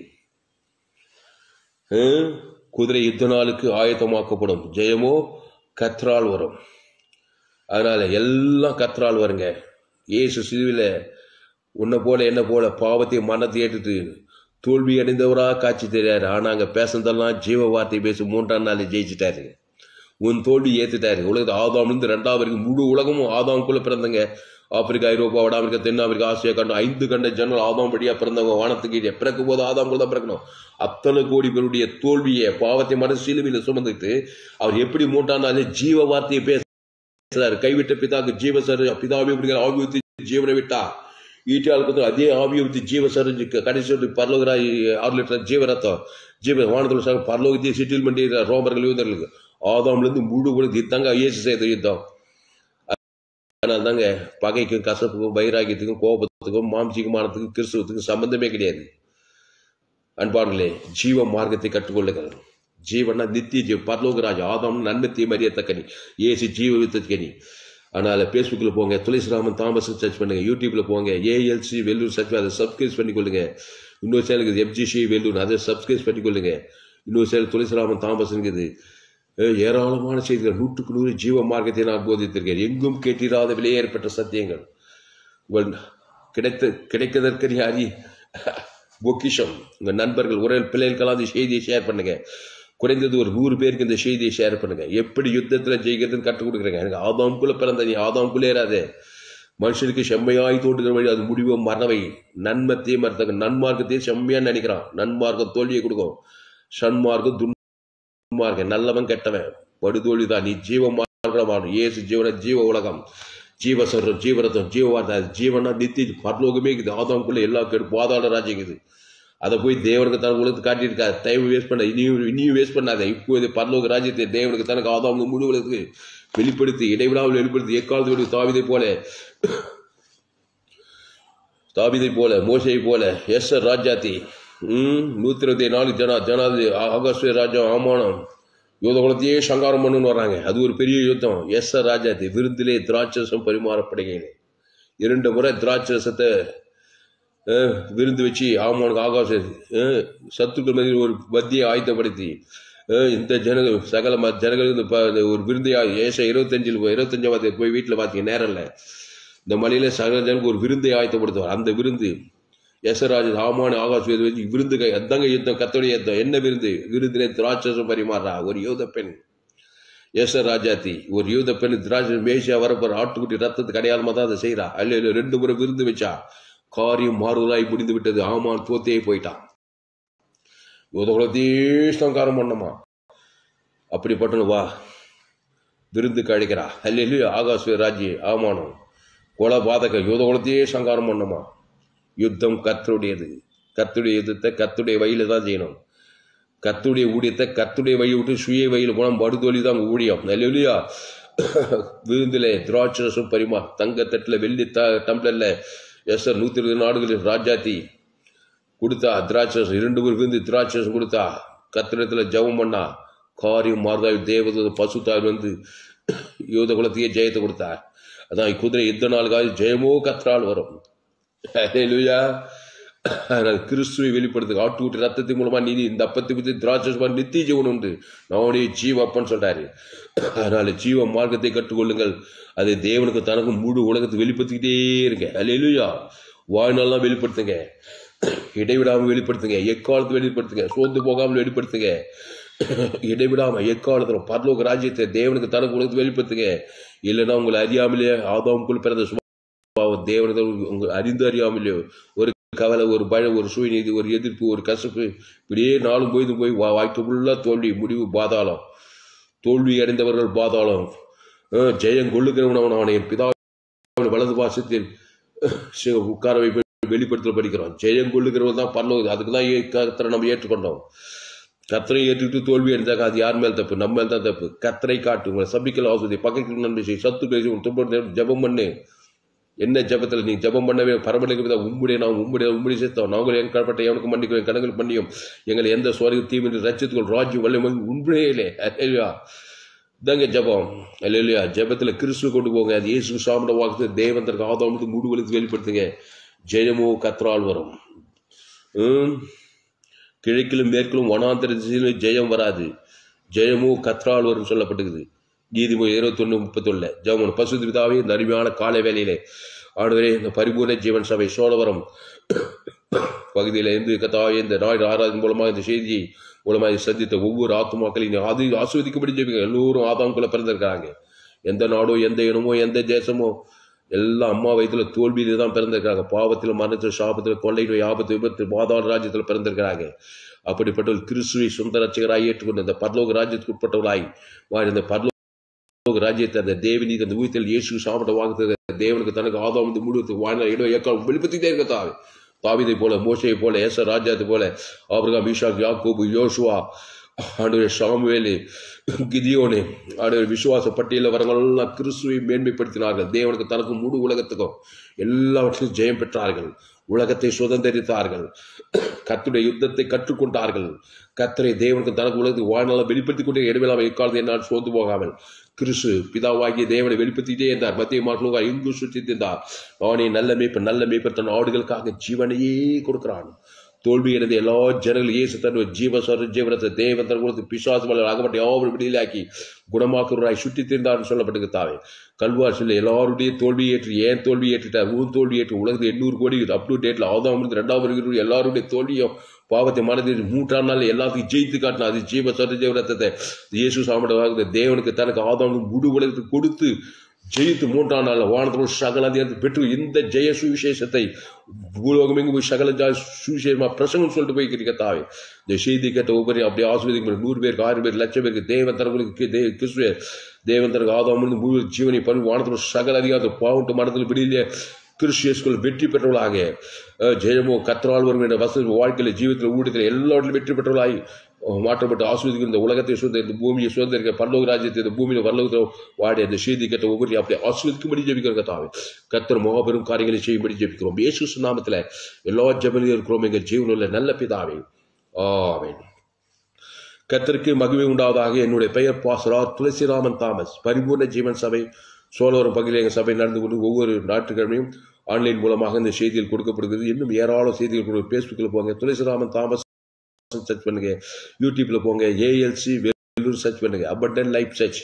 ஹம்? குதிரை யுத்த நாளுக்கு ஆயத்தமாக்கப்படும் ஜெயமோ கத்ரால் வரும் அதனால எல்லாம் கத்ரால் வருங்க இயேசு சிலுவில உன்னை போல என்ன போல பாவத்தை மனத்தை ஏற்றுட்டு தோல்வி அடைந்தவராக காட்சி தெரியாரு ஆனா அங்க பேசுனதெல்லாம் ஜீவ வார்த்தை பேசி மூன்றாம் நாள் ஜெயிச்சிட்டாரு உன் தோல்வி ஏத்துட்டாரு உலகத்து ஆதாம்லேருந்து ரெண்டாவது வரைக்கும் முழு உலகமும் ஆதாம்குள்ள பிறந்தங்க ஆப்பிரிக்கா ஐரோப்பா வட அமெரிக்கா தென் ஆப்பிரிக்கா ஆசியா கண்டம் ஐந்து கண்ட ஜன்னல் ஆதாம் படியா பிறந்தவங்க வானத்துக்கு பிறக்கும் போது ஆதாம் தான் பிறக்கணும் அத்தனை கோடி பேருடைய தோல்வியை பாவத்தை மனசு சிலுவையில் சுமந்துட்டு அவர் எப்படி மூன்றாம் நாள் ஜீவ வார்த்தையை பேசுறாரு கைவிட்ட பிதாக்கு ஜீவ சரு பிதாவை அப்படிங்கிற ஆவி ஊத்தி ஜீவனை விட்டா ஈட்டியால் கொடுத்து அதே ஆவியை ஊத்தி ஜீவ சரிஞ்சு கடைசி வந்து பரலோகராய் ஆறு லிட்டர் ஜீவரத்தம் ஜீவ வானத்தில் சார் பரலோகத்தையே செட்டில்மெண்ட் ரோமர்கள் யூதர்களுக்கு ஆதாம்லேருந்து முழு உலகத்து இதாங்க இயேசு செய்த யுத்தம் அதனால தாங்க பகைக்கும் கசப்புக்கும் வைராகியத்துக்கும் கோபத்துக்கும் மாம்சிகமானத்துக்கும் கிறிஸ்துவத்துக்கும் சம்பந்தமே கிடையாது அன்பார்களே ஜீவ மார்க்கத்தை கற்றுக்கொள்ளுங்கள் ஜீவனா நித்திய ஜீவ பரலோகராஜ் ஆதாம் நன்மத்திய மரியத்தக்கனி ஏசி ஜீவ வித்தக்கனி அதனால ஃபேஸ்புக்கில் போங்க துளசிராமன் தாமஸ் சர்ச் பண்ணுங்க யூடியூப்ல போங்க ஏஎல்சி வெல்லூர் சர்ச் அதை சப்ஸ்கிரைப் பண்ணிக்கொள்ளுங்க இன்னொரு சேனல் இருக்குது எஃப்ஜிசி வெல்லூர் அதை சப்ஸ்கிரைப் பண்ணிக்கொள்ளுங்க இன்னொரு சேனல் துளசிராமன் தாமஸ் இருக்குது அஹ் ஏராளமான செய்திகள் நூற்றுக்கு நூறு ஜீவ மார்க்கத்தை நான் போதித்திருக்கேன் எங்கும் கேட்டிராத விலையேற்பட்ட சத்தியங்கள் உங்கள் கிடைத்த கிடைக்கதற்கு நீ அறி பொக்கிஷம் உங்கள் நண்பர்கள் உறவு பிள்ளைகளுக்கெல்லாம் அந்த செய்தியை ஷேர் பண்ணுங்க குறைந்தது ஒரு நூறு பேருக்கு இந்த செய்தியை ஷேர் பண்ணுங்க எப்படி யுத்தத்தில் ஜெயிக்கிறதுன்னு கற்றுக் கொடுக்குறேங்க எனக்கு ஆதாம்குள்ள பிறந்த நீ ஆதாம்குள்ளே ஏறாதே மனுஷனுக்கு செம்மையாய் தோன்றுகிற வழி அது முடிவு மறவை நன்மத்தையும் மறுத்தாங்க நன்மார்க்கத்தையும் செம்மையான்னு நினைக்கிறான் நன்மார்க்கம் தோல்வியை கொடுக்கும் சன்மார்க்கம் துன்மார்க்கம் நல்லவன் கெட்டவன் படுதோல்வி தான் நீ ஜீவ மார்க்கம் ஏசு ஜீவன ஜீவ உலகம் ஜீவ சொல்றோம் ஜீவரத்தம் ஜீவ வார்த்தை அது ஜீவனா நித்திய பரலோகமே இருக்குது ஆதாம்குள்ள எல்லா கேடு பாதாள ராஜ்யம் இருக்குது அதை போய் தேவனுக்கு தான் உலகத்து காட்டியிருக்காரு டைம் வேஸ்ட் பண்ண இனியும் இனியும் வேஸ்ட் பண்ணாத இப்போ இது பரலோக ராஜ்யத்தை தேவனுக்கு தனக்கு ஆதாம் முழு உலகத்துக்கு வெளிப்படுத்தி இடைவிடாமல் வெளிப்படுத்தி எக்காலத்து வெளி தாவிதை போல தாவிதை போல மோசை போல எஸ் ராஜாத்தி ம் நூத்தி இருபத்தி நாலு ஜனா ஜனாதி ஆகஸ்ட் ராஜா ஆமானம் யுத்த குலத்தையே சங்காரம் பண்ணுன்னு வர்றாங்க அது ஒரு பெரிய யுத்தம் எஸ் ராஜாத்தி விருந்திலே திராட்சரசம் பரிமாறப்படுகிறேன் இரண்டு முறை திராட்சரசத்தை அஹ், விருந்து வச்சு ஆமானுக்கு ஆகாசம் அஹ், சத்துக்கள் மத்தியில் ஒரு மத்தியை ஆயத்தப்படுத்தி அஹ், இந்த ஜனங்கள் சகல ம- ஜனங்களுக்கு இந்த ப- இந்த ஒரு விருந்தை ஏச இருபத்தஞ்சில் இருபத்தஞ்சாவது போய் வீட்டில் பார்த்தீங்க நேரம் இல்லை இந்த மலையில சகல ஜனங்களுக்கு ஒரு விருந்தை ஆயத்தப்படுத்துவார் அந்த விருந்து எசராஜ் ஆமான ஆகாஷ் வச்சு விருந்து கை அதாங்க யுத்தம் கத்தோடைய யுத்தம் என்ன விருந்து விருந்திலே திராட்சசம் பரிமாறா ஒரு யூத பெண் எச ராஜாத்தி ஒரு யூத பெண் திராட்சை மேசியா வரப்போற ஆட்டுக்குட்டி ரத்தத்துக்கு அடையாளமா தான் அதை செய்யறா அல்ல இல்ல ரெண்டு முறை விருந்து வச்சா காரியம் மாறுவதாய் முடிந்து விட்டது ஆமான் தோத்தே போயிட்டான் யூத குலத்தையே சங்காரம் பண்ணமா அப்படிப்பட்டனு வா விருந்துக்கு அழைக்கிறா அல்ல இல்லையா ஆகாஷ் ராஜ்ய ஆமானம் கொலை பாதக யூத குலத்தையே சங்காரம் பண்ணமா யுத்தம் கத்தருடையது கத்துடைய யுத்தத்தை கத்துடைய வழியில தான் செய்யணும் கத்துடைய ஊழியத்தை கத்துடைய வழி விட்டு சுய வழியில் போனால் மறுதொலி தான் ஊழியம் இல்லையா விருந்தில் திராட்சரசம் பரிமா தங்கத்தட்டில் வெள்ளி த டம்ளரில் எஸ்ஆர் நூற்றி இருபது நாடுகளில் ராஜாத்தி கொடுத்தா திராட்சரசம் இரண்டு பேர் விருந்து திராட்சரசம் கொடுத்தா கத்திரத்தில் ஜெபம் பண்ணா காரியம் மாறுதாய் தேவதூத பசுத்தாய் வந்து யோத குலத்தையே ஜெயத்தை கொடுத்தார் அதான் குதிரை யுத்த நாளுக்காக ஜெயமோ கத்ரால் வரும் ஹalleluya அதனால் கிறிஸ்துவை வெளிப்படுத்து ஆட்டுக்குட்டி ரத்தத்தின் மூலமா நீ இந்த அப்பத்தை பற்றி திராட்சை நித்திய ஜீவன் உண்டு நம்முடைய ஜீவ அப்பன்னு சொல்றாரு அதனால ஜீவ மார்க்கத்தை கற்றுக்கொள்ளுங்கள் அது தேவனுக்கு தனக்கு முழு உலகத்தை வெளிப்படுத்திக்கிட்டே இருங்க ஹalleluya வாழ்நாள்லாம் வெளிப்படுத்துங்க இடைவிடாமல் வெளிப்படுத்துங்க எக்காலத்து வெளிப்படுத்துங்க சோர்ந்து போகாமல் வெளிப்படுத்துங்க இடைவிடாம எக்காலத்துல பரலோக ராஜ்யத்தை தேவனுக்கு தனக்கு உலகத்தை வெளிப்படுத்துங்க இல்லைன்னா உங்களை அறியாமலே ஆதாமுக்குள் பிறந்த சுபாவம் தேவனுக்கு உங்க அறிந்து அறியாமலே ஒரு கவலை ஒரு பயம் ஒரு சூழ்நிதி ஒரு எதிர்ப்பு ஒரு கசப்பு இப்படியே நாளும் போய்து போய் வா வாழ்க்கை ஃபுல்லாக தோல்வி முடிவு பாதாளம் தோல்வி அடைந்தவர்கள் பாதாளம் அஹ் ஜெயம் கொள்ளுகிறவன் அவனை பிதா வலது பாசத்தில் சி- உட்கார வைப்பு வெளிப்படுத்தல் படிக்கிறோம் ஜெயம் கொள்ளுகிறவன் தான் பரலோகம் அதுக்கு தான் ஏ- கர்த்தரை நம்ம ஏற்றுக்கொண்டோம் கத்தரை ஏற்றுக்கிட்டு தோல்வி அடைந்தாக்க அது யார் மேல் தப்பு நம்ம மேல் தான் தப்பு கத்தரை காட்டு உங்களை சபிக்கல் ஆசுதி பக்கத்தில் நன்மை செய் சத்து பேசி உன் துன்பம் ஜபம் பண்ணு என்ன ஜபத்தில் நீ ஜபம் பண்ணவே பரமலைக்கு உம்முடைய நான் உம்முடைய உம்முடைய சேர்த்தோம் நாங்கள் என் கடப்பட்ட எவனுக்கு மன்னிக்கிறோம் என் கடங்கள் பண்ணியும் எங்களை எந்த சுவருக்கு தீமின்றி ரச்சித்துக்கள் ராஜ்யம் வல்லமை உண்மையிலே அல்லேலூயா இதாங்க ஜெபம் இல்லையா ஜெபத்துல கிறிஸ்துவ கொண்டு போங்க அது இயேசு சாமிட வாக்கு தேவன் தனக்கு ஆதாமுக்கு மூடுவலுக்கு வெளிப்படுத்துங்க ஜெயமோ கத்ரால் வரும் ம். கிழக்கிலும் மேற்கிலும் வனாந்தர திசையிலும் ஜெயம் வராது ஜெயமோ கத்ரால் வரும் சொல்லப்பட்டிருக்குது நீதிமொழி இருபத்தொன்னு முப்பத்தொன்னு ஜெவமன் பசுதி பிதாவே இந்த அருமையான காலை வேலையிலே ஆடுவரே இந்த பரிபூர்ண ஜீவன் சபை சோழவரம் பகுதியில் இருந்து கத்தாவே இந்த நாடு ஆராதனை மூலமாக இந்த செய்தியை மூலமாக சந்தித்த ஒவ்வொரு ஆத்துமாக்களையும் அது ஆஸ்வதிக்கப்படி ஜெபிக்க எல்லோரும் ஆதாம்குள்ள பிறந்திருக்கிறாங்க எந்த நாடோ எந்த இனமோ எந்த தேசமோ எல்லாம் அம்மா வயிற்றுல தோல்வியில தான் பிறந்திருக்காங்க பாவத்தில் மரணத்தில் சாபத்தில் கொள்ளை நோய் ஆபத்து விபத்து பாதாள ராஜ்யத்தில் பிறந்திருக்கிறாங்க அப்படிப்பட்ட ஒரு கிறிஸ்துவை சொந்த ரட்சகராய் ஏற்றுக்கொண்ட இந்த பரலோக ராஜ்யத்துக்கு உட்பட்டவர்களாய் வாழ் இந்த பரலோக ராஜ்யத்தை அந்த தேவநீதி அந்த உயிர்த்தல் இயேசு சாப்பிட்ட வாங்குறது தேவனுக்கு தனக்கு ஆதாம் வந்து முழுவதுக்கு வாழ்ந்த இடம் ஏக்கால் வெளிப்படுத்திட்டே இருக்க தாவே தாவிதை போல மோசையை போல ஏச ராஜாத்தை போல ஆபிரகாம் ஈஷாக் யாக்கோபு யோசுவா ஆண்டவர் சாமுவேலு கிதியோனு ஆண்டவர் விசுவாச பட்டியலில் வரவங்களெல்லாம் கிறிஸ்துவை மேன்மைப்படுத்தினார்கள் தேவனுக்கு தனக்கு முழு உலகத்துக்கும் எல்லாவற்றிலும் ஜெயம் பெற்றார்கள் உலகத்தை சுதந்திரித்தார்கள் கத்துடைய யுத்தத்தை கற்றுக்கொண்டார்கள் கத்தரை தேவனுக்கு தனக்கு உலகத்துக்கு வாழ்நாள வெளிப்படுத்திக் கொண்டே இடமில்லாமல் எக்காலத்தை என்னால் சோர்ந்து போகாமல் கிறிஸ்து பிதாவாகிய தேவனை வெளிப்படுத்திட்டே இருந்தார் மத்திய மாற்றலுங்க இங்கு சுற்றி இருந்தார் அவனை நல்ல மேய்ப்பர் நல்ல மேய்ப்பர் தன் ஆடுகளுக்காக ஜீவனையே கொடுக்கிறான் தோல்வி அடைந்த எல்லா ஜனங்கள் இயேசு தன் ஜீவஸ்வர ஜீவனத்தை தேவன் தன் கொடுத்து பிசாசு மலர் அகப்பட்டு யாவரும் விடுதலாக்கி குணமாக்குறாய் சுற்றி திருந்தார்னு சொல்லப்பட்டு தாவே கல்வார் சொல்ல எல்லாருடைய தோல்வி ஏற்று ஏன் தோல்வி ஏற்றுட்டார் உன் தோல்வி ஏற்று உலகத்தில் எண்ணூறு கோடி அப் டு டேட்ல ஆதாம் இருந்து ரெண்டாவது இருக்கிற எல்லாருடைய தோல்வியும் பாவத்தை மனதில் மூன்றாம் நாள் எல்லாத்தையும் ஜெயித்து காட்டினா அது ஜீவ சொந்த ஜீவனத்தை இயேசு சாமிட தேவனுக்கு தனக்கு ஆதாம் முழு உலகத்துக்கு கொடுத்து ஜெயித்து மூன்றாம் நாள் வானத்தோடு சகல அதிகாரத்தை பெற்று இந்த ஜெய சுவிசேஷத்தை பூலோகம் எங்கு போய் சகல ஜா சுவிசேஷமா பிரசங்கம் சொல்லிட்டு போய் தாவே இந்த செய்தி கேட்ட ஒவ்வொரு அப்படியே ஆஸ்வதிக்கும் நூறு பேருக்கு ஆயிரம் பேர் லட்சம் பேருக்கு தேவன் தரங்களுக்கு தே கிறிஸ்துவ தேவன் தனக்கு ஆதாம் முழு ஜீவனை பணி வானத்தோடு சகல அதிகாரத்தை பாவட்டு மனத்தில் விடியிலே கிறிஸ்டியஸ்குள் வெற்றி பெற்றவர்களாக அஹ், ஜெயமோ கத்தரால் வரும் என்ற வசதி வாழ்க்கையில் ஜீவிதத்தில் ஊடத்தில் எல்லாவற்றிலும் வெற்றி பெற்றவர்களாய் அஹ், மாற்றப்பட்டு ஆஸ்வதிக்கும் இந்த உலகத்தை சுதந்திர இந்த பூமியை சுதந்திரிக்க பரலோக ராஜ்யத்தை இந்த பூமியில் வரலோகத்தில் வாடி அந்த செய்தி கேட்ட ஒவ்வொரு அப்படி ஆஸ்வதிக்கும்படி ஜெபிக்கிறோம் கத்தாவே கத்தர் மாபெரும் காரியங்களை செய்யும்படி ஜெபிக்கிறோம் இயேசு நாமத்தில் எல்லா ஜபலியும் இருக்கிறோம் எங்கள் ஜீவனில் நல்ல பிதாவே ஆமென் கத்தருக்கு மகிமை உண்டாவதாக என்னுடைய பெயர் பாசரா துளசிராமன் தாமஸ் பரிபூர்ண ஜீவன் சபை சோழவரம் பகுதியில் எங்கள் சபை நடந்து கொண்டு ஒவ்வொரு ஞாயிற்றுக்கிழமையும் ஆன்லைன் மூலமாக இந்த செய்திகள் கொடுக்கப்படுகிறது இன்னும் ஏராளம் செய்திகள் கொடுக்க ஃபேஸ்புக்கில் போங்க துளசிராமன் தாமஸ் சர்ச் பண்ணுங்க யூடியூப்ல போங்க ஏஎல்சி வெள்ளூர் சர்ச் பண்ணுங்க abundant life church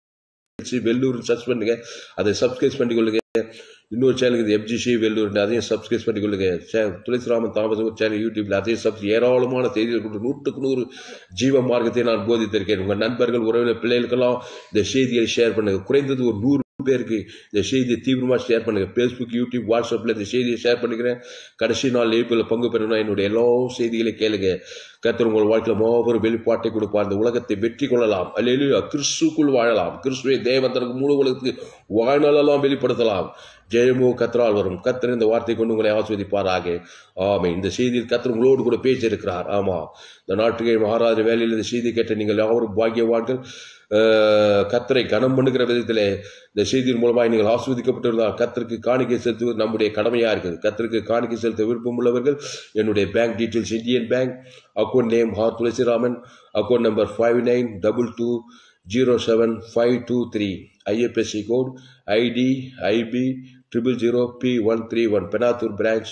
ALC Vellore church பண்ணுங்க அதை சப்ஸ்கிரைப் பண்ணிக்கொள்ளுங்க இன்னொரு சேனலுக்கு இது எஃப்ஜிசி வெள்ளூர் அதையும் சப்ஸ்கிரைப் பண்ணிக்கொள்ளுங்க சே- துளசிராமன் தாமஸ் ஒரு சேனல் யூடியூப்ல அதையும் சப் ஏராளமான செய்திகள் கொண்டு நூற்றுக்கு நூறு ஜீவ மார்க்கத்தை நான் போதித்திருக்கேன் உங்கள் நண்பர்கள் உறவினர் பிள்ளைகளுக்கெல்லாம் இந்த செய்தியை ஷேர் பண்ணுங்க குறைந்தது ஒரு நூறு பேருக்கு இந்த செய்தியை தீவிரமாக ஷேர் பண்ணுங்க ஃபேஸ்புக் யூடியூப் வாட்ஸ்அப்பில் இந்த செய்தியை ஷேர் பண்ணிக்கிறேன் கடைசி நாள் ஏப்பில் பங்கு பெறணும் என்னுடைய எல்லா செய்திகளையும் கேளுங்க கர்த்தர் உங்கள் வாழ்க்கையில் மாபெரும் வெளிப்பாட்டை கொடுப்பார் இந்த உலகத்தை வெற்றி கொள்ளலாம் அல்லேலூயா கிறிஸ்துக்குள் வாழலாம் கிறிஸ்துவை தேவன் தனக்கு முழு உலகத்துக்கு வாழ்நாளெல்லாம் வெளிப்படுத்தலாம் ஜெயமோ கத்தரால் வரும் கத்தர் இந்த வார்த்தை கொண்டு உங்களை ஆஸ்வதிப்பாராக ஆமே இந்த செய்தியில் கத்தர் உங்களோடு கூட பேசியிருக்கிறார் ஆமா இந்த நாட்டுக்கு மகாராஜ வேலையில் இந்த செய்தி கேட்ட நீங்கள் யாவரும் பாக்கியவான்கள் அஹ், கத்தரை கனம் பண்ணுகிற விதத்தில் இந்த செய்தியின் மூலமாக நீங்கள் ஆஸ்வதிக்கப்பட்டிருந்தால் கத்தருக்கு காணிக்கை செலுத்துவது நம்முடைய கடமையாக இருக்குது கத்தருக்கு காணிக்கை செலுத்த விருப்பம் உள்ளவர்கள் என்னுடைய bank details Indian bank account name ஹார் Thulasiraman account number five nine double two zero seven five two three IFSC code I D I B triple zero B one three one Penathur branch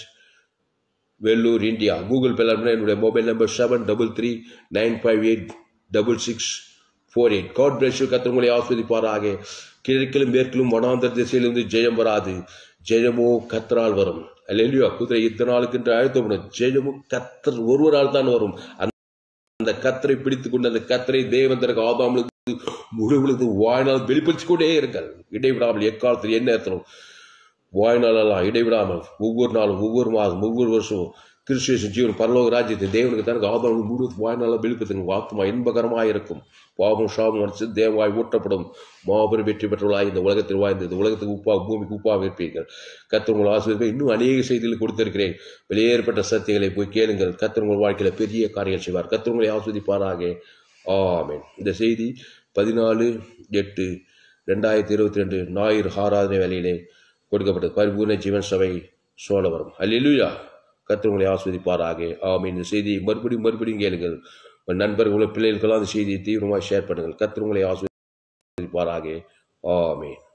Vellore India Google பேல என்னுடைய mobile number seven double three nine five eight double six four eight God bless கத்திரங்களை ஆஸ்வதிப்பாராக கிழக்கிலும் மேற்கிலும் வனாந்தர திசையிலிருந்து ஜெயம் வராது ஜெயமோ கத்தரால் வரும் அல்லா குதிரை இத்தனை நாளுக்கு என்று அழைத்தப்படும் ஜெயமோ கத்தர் ஒருவரால் தான் வரும் அந்த அந்த கத்தரை பிடித்துக் கொண்டு அந்த கத்தரை தேவன் தனக்கு ஆதாமலுக்கு முழு உலகத்து வாழ்நாள் வெளிப்படுத்திக் கொண்டே இருங்கள் இடைவிடாமல் எக்காலத்தில் என்ன ஏற்றணும் வாழ்நாளெல்லாம் இடைவிடாமல் ஒவ்வொரு நாளும் ஒவ்வொரு மாதம் ஒவ்வொரு வருஷமும் கிறிஸ்துவின் ஜீவன் பரலோக ராஜ்யத்தை தேவனுக்கு தனக்கு ஆதாரம் முழு வாழ்நாளாக வெளிப்படுத்துங்க ஆத்மா இன்பகரமாக இருக்கும் பாவம் சாபம் அடித்து தேவாய் ஊட்டப்படும் மாபெரும் வெற்றி பெற்றவர்களாய் இந்த உலகத்தில் வாழ்ந்து இந்த உலகத்துக்கு உப்பா பூமிக்கு உப்பாக இருப்பீர்கள் கத்தர் உங்கள் ஆசிரியர்கள் இன்னும் அநேக செய்திகளை கொடுத்திருக்கிறேன் வெளியேற்பட்ட சத்தியங்களை போய் கேளுங்கள் கத்தர் உங்கள் வாழ்க்கையில் பெரிய காரியம் செய்வார் கத்தர் உங்களை ஆஸ்வதிப்பாராக ஆமென் இந்த செய்தி பதினாலு எட்டு ரெண்டாயிரத்தி இருபத்தி ரெண்டு ஞாயிறு ஆராதனை வேலையிலே கொடுக்கப்பட்டது பரிபூர்ண ஜீவன் சபை சோழவரம் அல்லேலூயா கர்த்தர் உங்களை ஆஸ்வதிப்பாராக ஆமென் இந்த செய்தியை மறுபடியும் மறுபடியும் கேளுங்கள் உங்கள் நண்பர்கள் உங்கள் பிள்ளைகளுக்கெல்லாம் அந்த செய்தியை தீவிரமாக ஷேர் பண்ணுங்கள் கர்த்தர் உங்களை ஆஸ்வதி இருப்பாராக ஆமென்